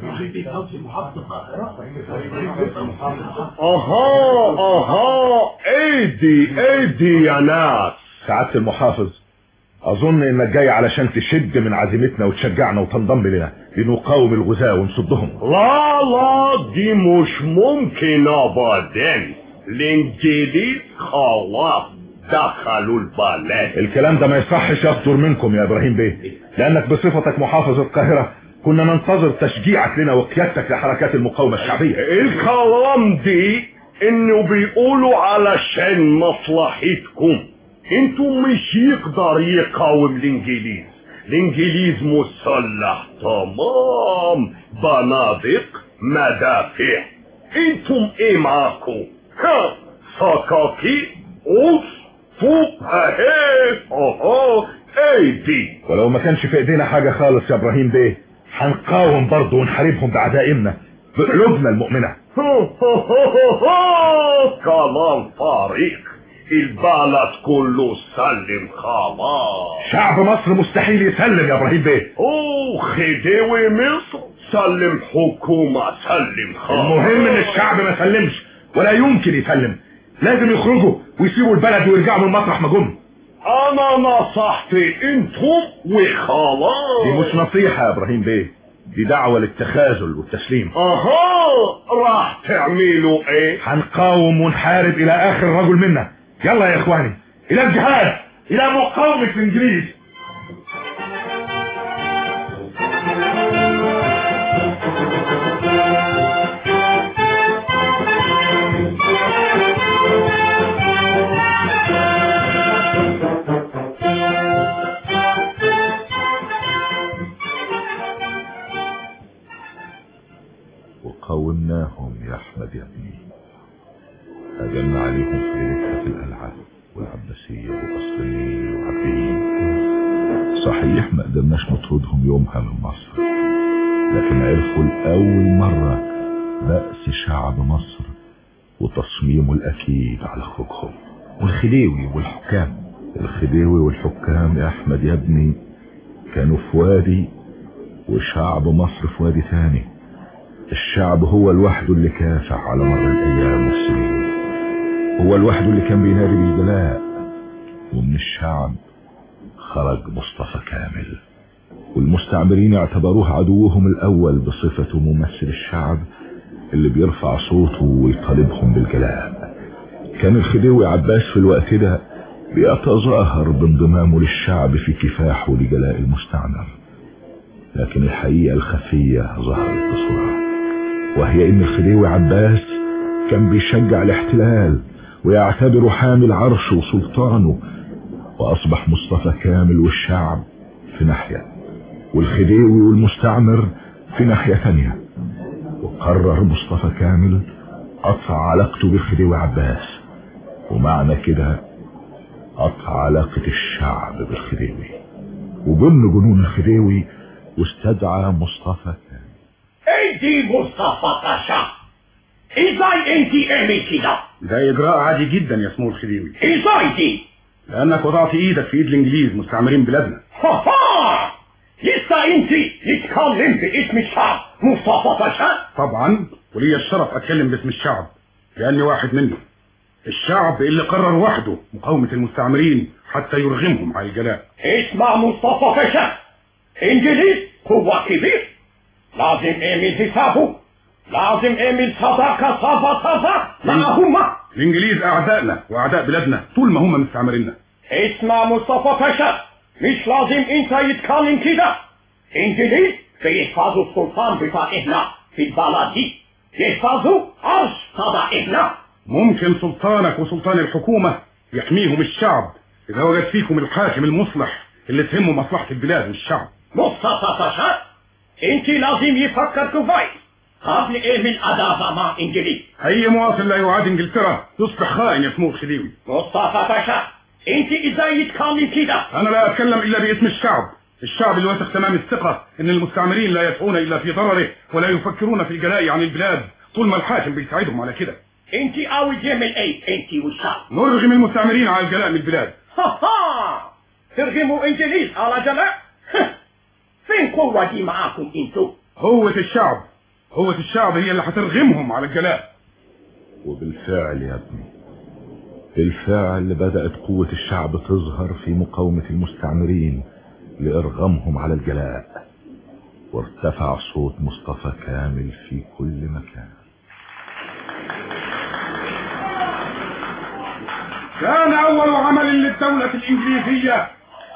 اها اها ايدي ايدي يا ناس سعادة المحافظ اظن انك جاي علشان تشد من عزيمتنا وتشجعنا وتنضم لنا لنقاوم الغزاة ونصدهم لا لا دي مش ممكن ابدا الانجليز خلاص دخلوا البلد الكلام ده ما يصحش يصدر منكم يا ابراهيم بيه لانك بصفتك محافظ القاهرة كنا ننتظر تشجيعك لنا وقيادتك لحركات المقاومة الشعبية الكلام دي انه بيقولوا علشان مصلحتكم انتوا مش يقدر يقاوم الانجليز الانجليز مسلح تمام بنادق مدافع انتم ايه معاكم ها سكاكي اوف فوق اهي اوه ايدي ولو ما كانش في ايدينا حاجة خالص يا ابراهيم بيه هنقاوم برضه ونحاربهم بعدائمنا بقلوبنا المؤمنة كلام فارغ البلد كله سلم خلاص شعب مصر مستحيل يسلم يا ابراهيم بيه اوه خديوي مصر سلم حكومة سلم خلاص المهم ان الشعب ما سلمش ولا يمكن يسلم لازم يخرجوا ويسيبوا البلد ويرجعوا من مطرح ما جم انا نصحتي انتم وخلاص دي مش نصيحة يا ابراهيم بيه دي دعوة للتخاذل والتسليم اها راح تعملوا ايه هنقاوم ونحارب الى اخر رجل منا يلا يا اخواني الى الجهاد الى مقاومة الانجليز وقاومناهم يا احمد يا ابني هجمنا عليهم في ليلتها في القلعة والعباسية وقصر النيل وعبدين صحيح ما قدرناش نطردهم يومها من مصر لكن عرفوا لأول مرة بأس شعب مصر وتصميمه الأكيد على خروجهم والخديوي والحكام الخديوي والحكام يا أحمد يا ابني كانوا في وادي وشعب مصر في وادي ثاني الشعب هو لوحده اللي كافح على مر الأيام والسنين هو لوحده اللي كان بينادي بالجلاء ومن الشعب خرج مصطفى كامل والمستعمرين اعتبروه عدوهم الأول بصفته ممثل الشعب اللي بيرفع صوته ويطالبهم بالجلاء كان الخديوي عباس في الوقت ده بيتظاهر بانضمامه للشعب في كفاحه لجلاء المستعمر لكن الحقيقة الخفية ظهرت بسرعة وهي ان الخديوي عباس كان بيشجع الاحتلال ويعتبره حامل عرشه وسلطانه واصبح مصطفى كامل والشعب في ناحية والخديوي والمستعمر في ناحية ثانية وقرر مصطفى كامل قطع علاقته بالخديوي عباس ومعنى كده قطع علاقة الشعب بالخديوي وجن جنون الخديوي واستدعى مصطفى كامل ايدي مصطفى باشا ازاي انت اعمل كده ده اجراء عادي جدا يا سمو الخديوي ازاي دي لانك وضعت ايدك في ايد الانجليز مستعمرين بلادنا ها لسه انت تتكلم باسم الشعب مصطفى باشا طبعا ولي الشرف اتكلم باسم الشعب لاني واحد منه الشعب اللي قرر وحده مقاومة المستعمرين حتى يرغمهم على الجلاء اسمع مصطفى باشا انجليز هو كبير لازم اعمل حسابه لازم اعمل صداقة صفا صفا معهم الانجليز اعدائنا واعداء بلادنا طول ما هم مستعمريننا اسمع مصطفى باشا مش لازم انت يتكلم كده انجليز بيحفظوا السلطان بتاعنا في البلد دي يحفظوا عرش تبعنا ممكن سلطانك وسلطان الحكومة يحميهم الشعب اذا وجد فيكم الحاكم المصلح اللي تهمه مصلحة البلاد والشعب مصطفى باشا انت لازم يفكر كويس قبل ايه من ادابة مع انجليز اي مواطن لا يعاد انجلترا يصبح خائن يا سمو الخديوي مصطفى باشا انت ازاي يتكلم كده انا لا اتكلم الا باسم الشعب الشعب الواثق تمام الثقة ان المستعمرين لا يسعون الا في ضرره ولا يفكرون في الجلاء عن البلاد طول ما الحاكم بيساعدهم على كده انت عاوز يعمل ايه انت والشعب نرغم المستعمرين على الجلاء من البلاد ها ها ترغموا انجليز على جلاء فين قوة دي معاكم انتوا قوة الشعب قوة الشعب هي اللي هترغمهم على الجلاء وبالفعل يا ابني بالفعل بدأت قوة الشعب تظهر في مقاومة المستعمرين لإرغامهم على الجلاء وارتفع صوت مصطفى كامل في كل مكان كان أول عمل للدولة الإنجليزية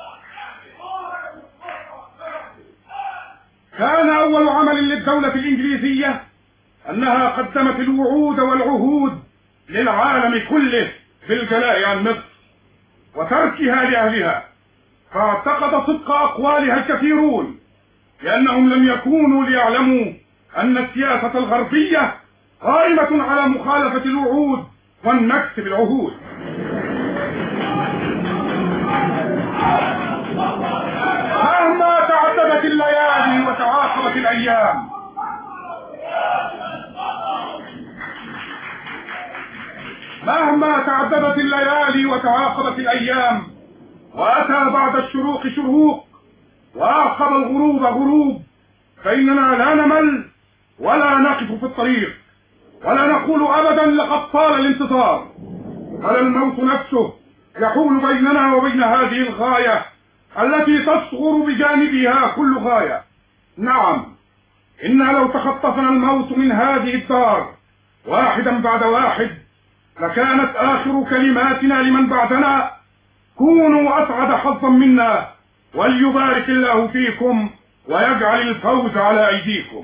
كان أول عمل للدولة الإنجليزية أنها قدمت الوعود والعهود للعالم كله بالجلاء عن مصر وتركها لأهلها فاعتقد صدق أقوالها الكثيرون لأنهم لم يكونوا ليعلموا أن السياسة الغربية قائمة على مخالفة الوعود والنكس بالعهود مهما تعددت الليالي وتعاقبت الأيام مهما تعددت الليالي وتعاقبت الأيام وأتى بعد الشروق شروق وأعقب الغروب غروب فإننا لا نمل ولا نقف في الطريق ولا نقول أبدا لقد طال الانتظار بل الموت نفسه يحول بيننا وبين هذه الغاية التي تصغر بجانبها كل غاية نعم إنا لو تخطفنا الموت من هذه الدار واحدا بعد واحد لكانت آخر كلماتنا لمن بعدنا كونوا أسعد حظا منا وليبارك الله فيكم ويجعل الفوز على أيديكم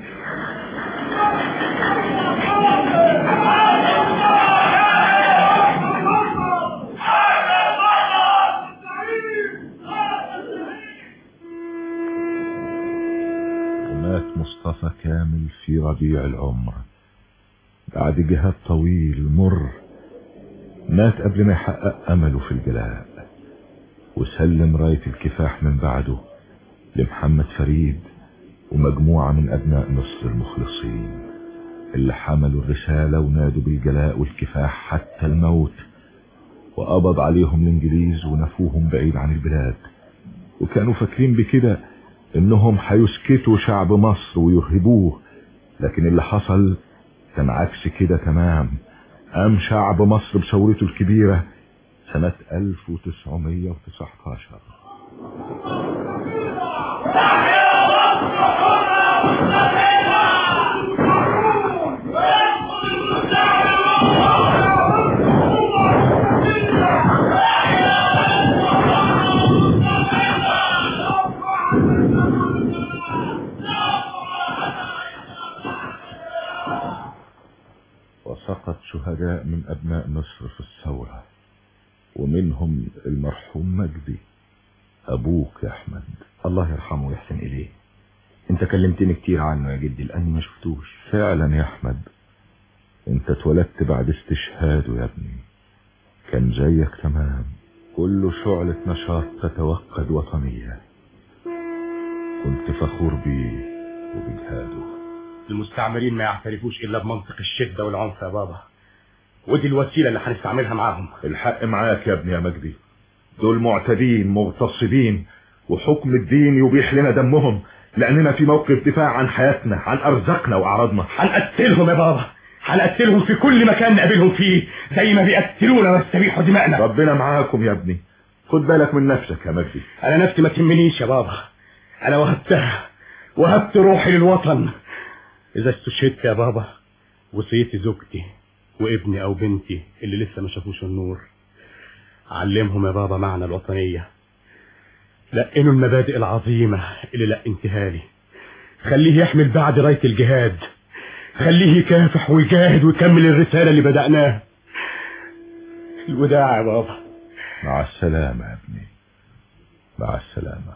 ومات مصطفى كامل في ربيع العمر بعد جهاد طويل مر مات قبل ما يحقق أمله في الجلاء وسلم راية الكفاح من بعده لمحمد فريد ومجموعة من أبناء مصر المخلصين اللي حملوا الرسالة ونادوا بالجلاء والكفاح حتى الموت وقبض عليهم الإنجليز ونفوهم بعيد عن البلاد وكانوا فاكرين بكده إنهم هيسكتوا شعب مصر ويرهبوه لكن اللي حصل كان عكس كده تمام قام شعب مصر بثورته الكبيرة سنة 1919 وسقط شهداء من أبناء مصر في الثورة ومنهم المرحوم مجدي أبوك يا أحمد الله يرحمه ويحسن إليه انت كلمتني كتير عنه يا جدي لأني ما شفتوش فعلا يا أحمد انت اتولدت بعد استشهاده يا ابني كان زيك تمام كل شعلة نشاط تتوقد وطنية كنت فخور بيه وبجهاده المستعمرين ما يعترفوش الا بمنطق الشده والعنف يا بابا ودي الوسيله اللي هنستعملها معاهم الحق معاك يا ابني يا مجدي دول معتدين مغتصبين وحكم الدين يبيح لنا دمهم لأننا في موقف دفاع عن حياتنا عن أرزاقنا وأعراضنا هنقتلهم يا بابا هنقتلهم في كل مكان نقابلهم فيه زي ما بيقتلونا ويستبيحوا دماءنا ربنا معاكم يا ابني خد بالك من نفسك يا مجدي انا نفسي ما تهمنيش يا بابا انا وهبتها وهبت روحي للوطن اذا استشهدت يا بابا وصيتي زوجتي وابني او بنتي اللي لسه ما شافوش النور علمهم يا بابا معنى الوطنية لقنوا المبادئ العظيمة اللي لقنتها لي خليه يحمل بعد راية الجهاد خليه يكافح ويجاهد ويكمل الرسالة اللي بدأناها الوداع يا بابا مع السلامة يا ابني مع السلامة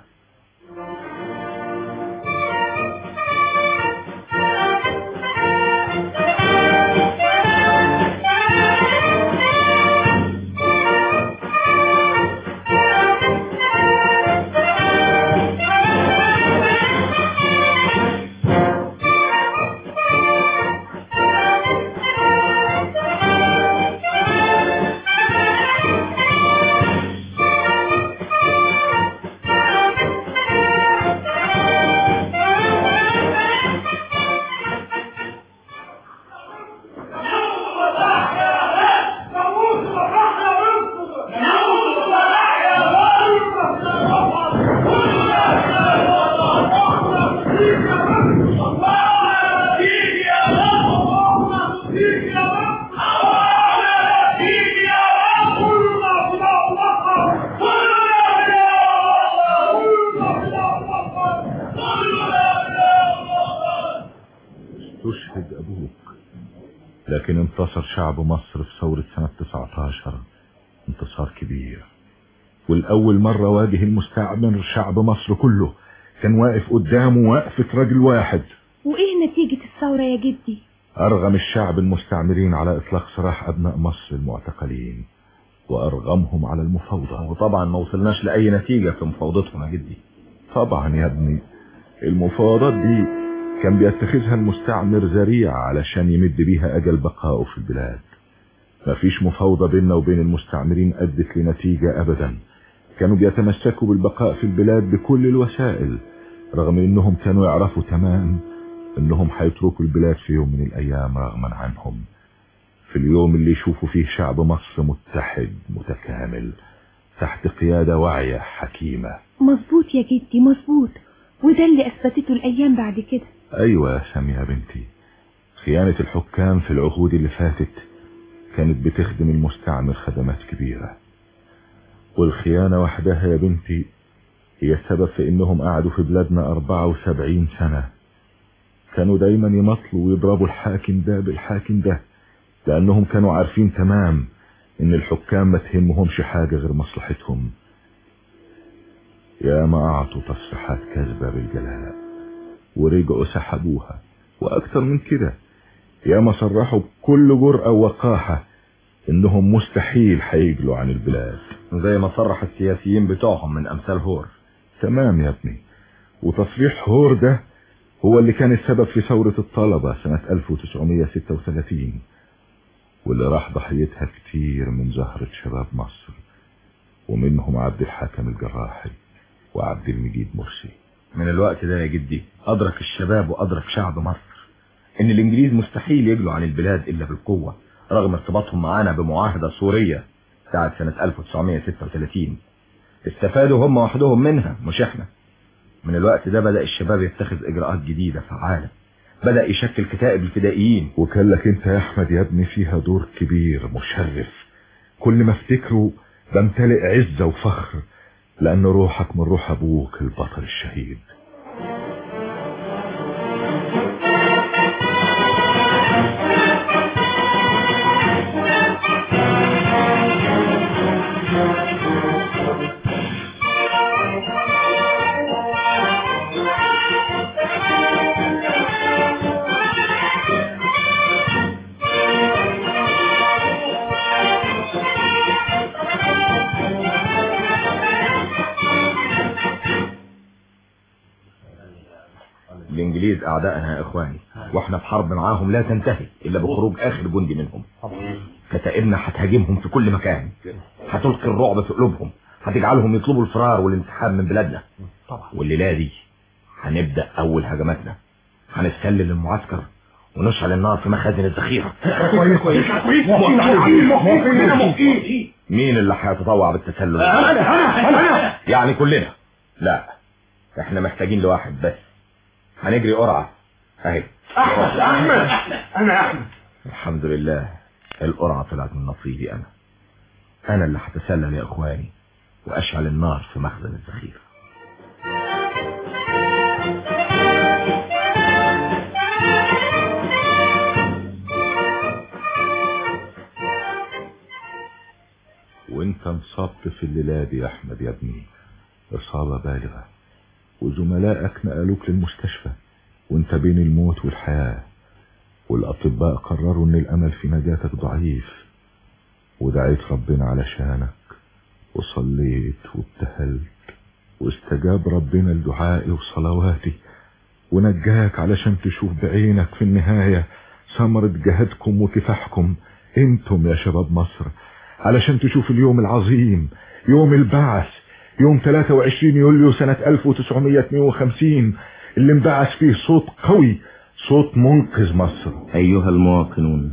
أبوك لكن انتصر شعب مصر في ثورة سنة 19 انتصار كبير والأول مرة واجه المستعمر شعب مصر كله كان واقف قدامه وقفة راجل واحد وايه نتيجة الثورة يا جدي أرغم الشعب المستعمرين على إطلاق سراح أبناء مصر المعتقلين وأرغمهم على المفاوضة وطبعا ما وصلناش لأي نتيجة في مفاوضتهم يا جدي طبعا يا ابني المفاوضات دي كان بيتخذها المستعمر ذريعة علشان يمد بيها أجل بقائه في البلاد مفيش مفاوضة بيننا وبين المستعمرين أدت لنتيجة أبدا كانوا بيتمسكوا بالبقاء في البلاد بكل الوسائل رغم انهم كانوا يعرفوا تمام انهم هيتركوا البلاد في يوم من الايام رغما عنهم في اليوم اللي يشوفوا فيه شعب مصر متحد متكامل تحت قيادة واعية حكيمة مظبوط يا جدي مظبوط وده اللي اثبتته الايام بعد كده ايوه يا سامية يا بنتي خيانة الحكام في العهود اللي فاتت كانت بتخدم المستعمر خدمات كبيرة والخيانة وحدها يا بنتي هي السبب في انهم قعدوا في بلادنا 74 سنة كانوا دايما يمطلوا ويضربوا الحاكم ده بالحاكم ده لانهم كانوا عارفين تمام ان الحكام ما تهمهمش حاجة غير مصلحتهم يا ما اعطوا تصريحات كاذبة بالجلاء ورجعوا سحبوها واكتر من كده يا ما صرحوا بكل جرأة ووقاحة انهم مستحيل هيجلوا عن البلاد زي ما صرح السياسيين بتوعهم من امثال هور تمام يا ابني وتصريح هور ده هو اللي كان السبب في ثورة الطلبة سنة 1936 واللي راح ضحيتها كتير من زهرة شباب مصر ومنهم عبد الحكم الجراحي وعبد المجيد مرسي من الوقت ده يا جدي أدرك الشباب وأدرك شعب مصر إن الإنجليز مستحيل يجلوا عن البلاد إلا بالقوة رغم ارتباطهم معانا بمعاهدة سورية ساعة سنة 1936 استفادوا هم وحدهم منها مش احنا من الوقت ده بدأ الشباب يتخذ إجراءات جديدة فعالة بدأ يشكل كتائب الفدائيين وكان لك انت يا احمد يا ابني فيها دور كبير مشرف كل ما افتكره بمتلئ عزة وفخر لأن روحك من روح أبوك البطل الشهيد الإنجليز أعدائنا يا إخواني وإحنا في حرب معاهم لا تنتهي إلا بخروج آخر جندي منهم كتائبنا هتهاجمهم في كل مكان هتلقي الرعب في قلوبهم هتجعلهم يطلبوا الفرار والانسحاب من بلادنا والليلة دي هنبدأ أول هجماتنا هنستلل المعسكر ونشعل النار في مخازن الذخيرة كويس كويس كويس مين اللي هيتطوع بالتسلل انا انا انا يعني كلنا لا احنا محتاجين لواحد بس هنجري قرعة اهي احمد احمد انا يا احمد الحمد لله القرعة طلعت من نصيبي انا انا اللي هتسلل يا اخواني واشعل النار في مخزن الذخيرة وانت انصبت في الليلة دي يا احمد يا ابني اصابة بالغة وزملائك نقلوك للمستشفى وانت بين الموت والحياة والاطباء قرروا ان الامل في نجاتك ضعيف ودعيت ربنا علشانك وصليت وابتهلت واستجاب ربنا لدعائي وصلواتي ونجاك علشان تشوف بعينك في النهاية ثمرة جهدكم وكفاحكم انتم يا شباب مصر علشان تشوف اليوم العظيم يوم البعث يوم 23 يوليو سنة 1952 اللي انبعث فيه صوت قوي صوت منقذ مصر أيها المواطنون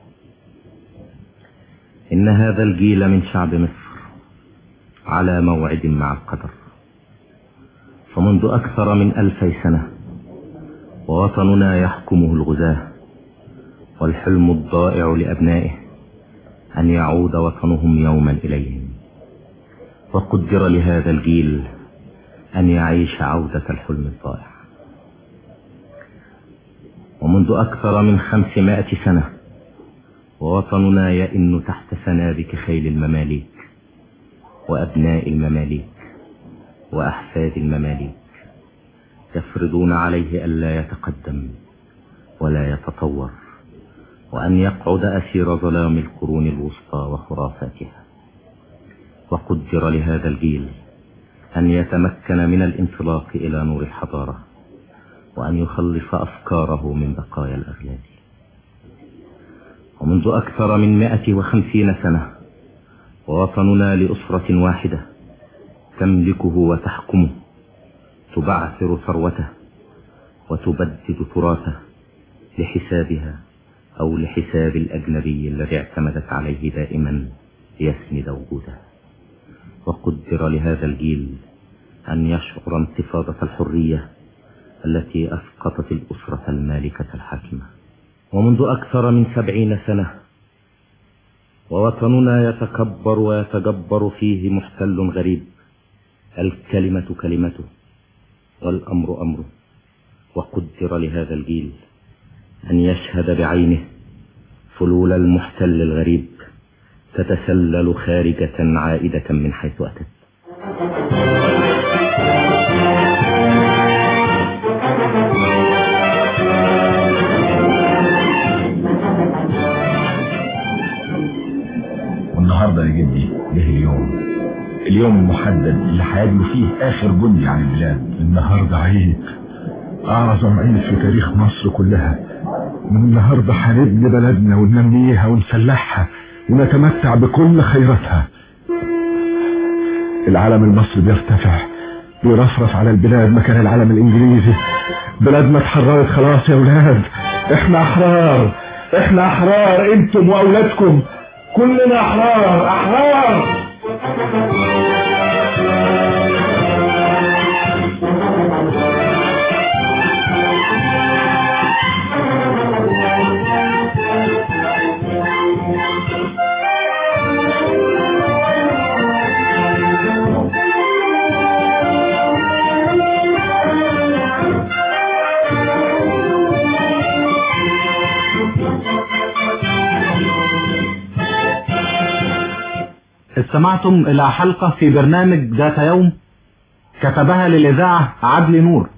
إن هذا الجيل من شعب مصر على موعد مع القدر فمنذ أكثر من ألفي سنة ووطننا يحكمه الغزاة والحلم الضائع لأبنائه أن يعود وطنهم يوما إليهم وقدر لهذا الجيل أن يعيش عودة الحلم الضائع ومنذ أكثر من خمسمائة سنة ووطننا يئن تحت سنابك خيل المماليك وأبناء المماليك وأحفاد المماليك يفرضون عليه ألا يتقدم ولا يتطور وأن يقعد أسير ظلام القرون الوسطى وخرافاتها وقدر لهذا الجيل أن يتمكن من الانطلاق إلى نور الحضارة وأن يخلص أفكاره من بقايا الأغلال ومنذ أكثر من مائة وخمسين سنة ووطننا لأسرة واحدة تملكه وتحكمه تبعثر ثروته وتبدد تراثه لحسابها أو لحساب الأجنبي الذي اعتمدت عليه دائما ليسند وجوده وقدر لهذا الجيل أن يشعر انتفاضة الحرية التي أسقطت الأسرة المالكة الحاكمة ومنذ أكثر من سبعين سنة ووطننا يتكبر ويتجبر فيه محتل غريب الكلمة كلمته والأمر أمره وقدر لهذا الجيل أن يشهد بعينه فلول المحتل الغريب تتسلل خارجة عائدة من حيث أتت والنهارده يا جدي جه اليوم اليوم المحدد اللي هيجلو فيه اخر جندي عن البلاد النهارده عيد اعظم عيد في تاريخ مصر كلها من النهارده هنبني بلدنا وننميها ونسلحها ونتمتع بكل خيراتها العلم المصري بيرتفع بيرفرف على البلاد مكان العلم الانجليزي بلادنا اتحررت خلاص يا ولاد احنا احرار احنا احرار انتم واولادكم كلنا احرار احرار استمعتم إلى حلقة في برنامج ذات يوم كتبها للإذاعة عدلي نور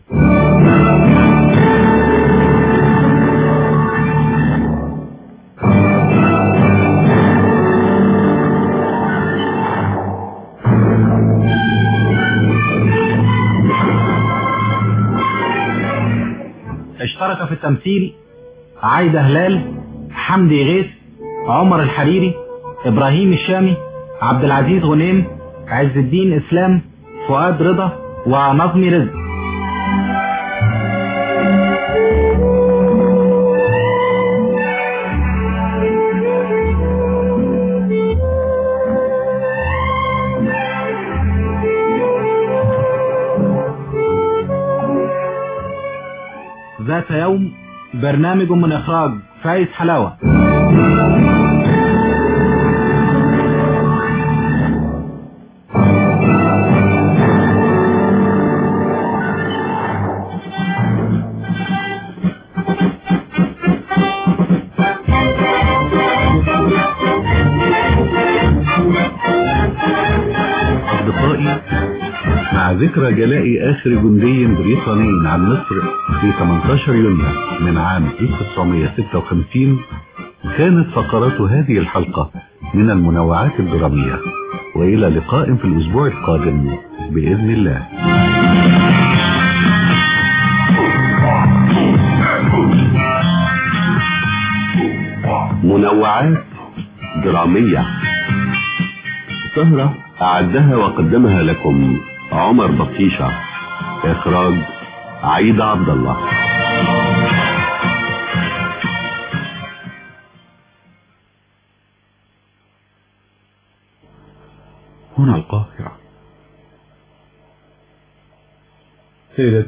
اشترك في التمثيل عايدة هلال حمدي غيث عمر الحريري إبراهيم الشامي عبد العزيز غنيم عز الدين إسلام فؤاد رضا ونظمي رزق ذات يوم برنامج من إخراج فايز حلاوة أصدقائي مع ذكرى جلاء آخر جندي بريطاني عن مصر في 18 يونيو من عام 1956 كانت فقرات هذه الحلقة من المنوعات الدرامية وإلى لقاء في الأسبوع القادم بإذن الله منوعات درامية سهرة أعدها وقدمها لكم عمر بطيشة إخراج عيد عبد الله هنا القاهرة سيدة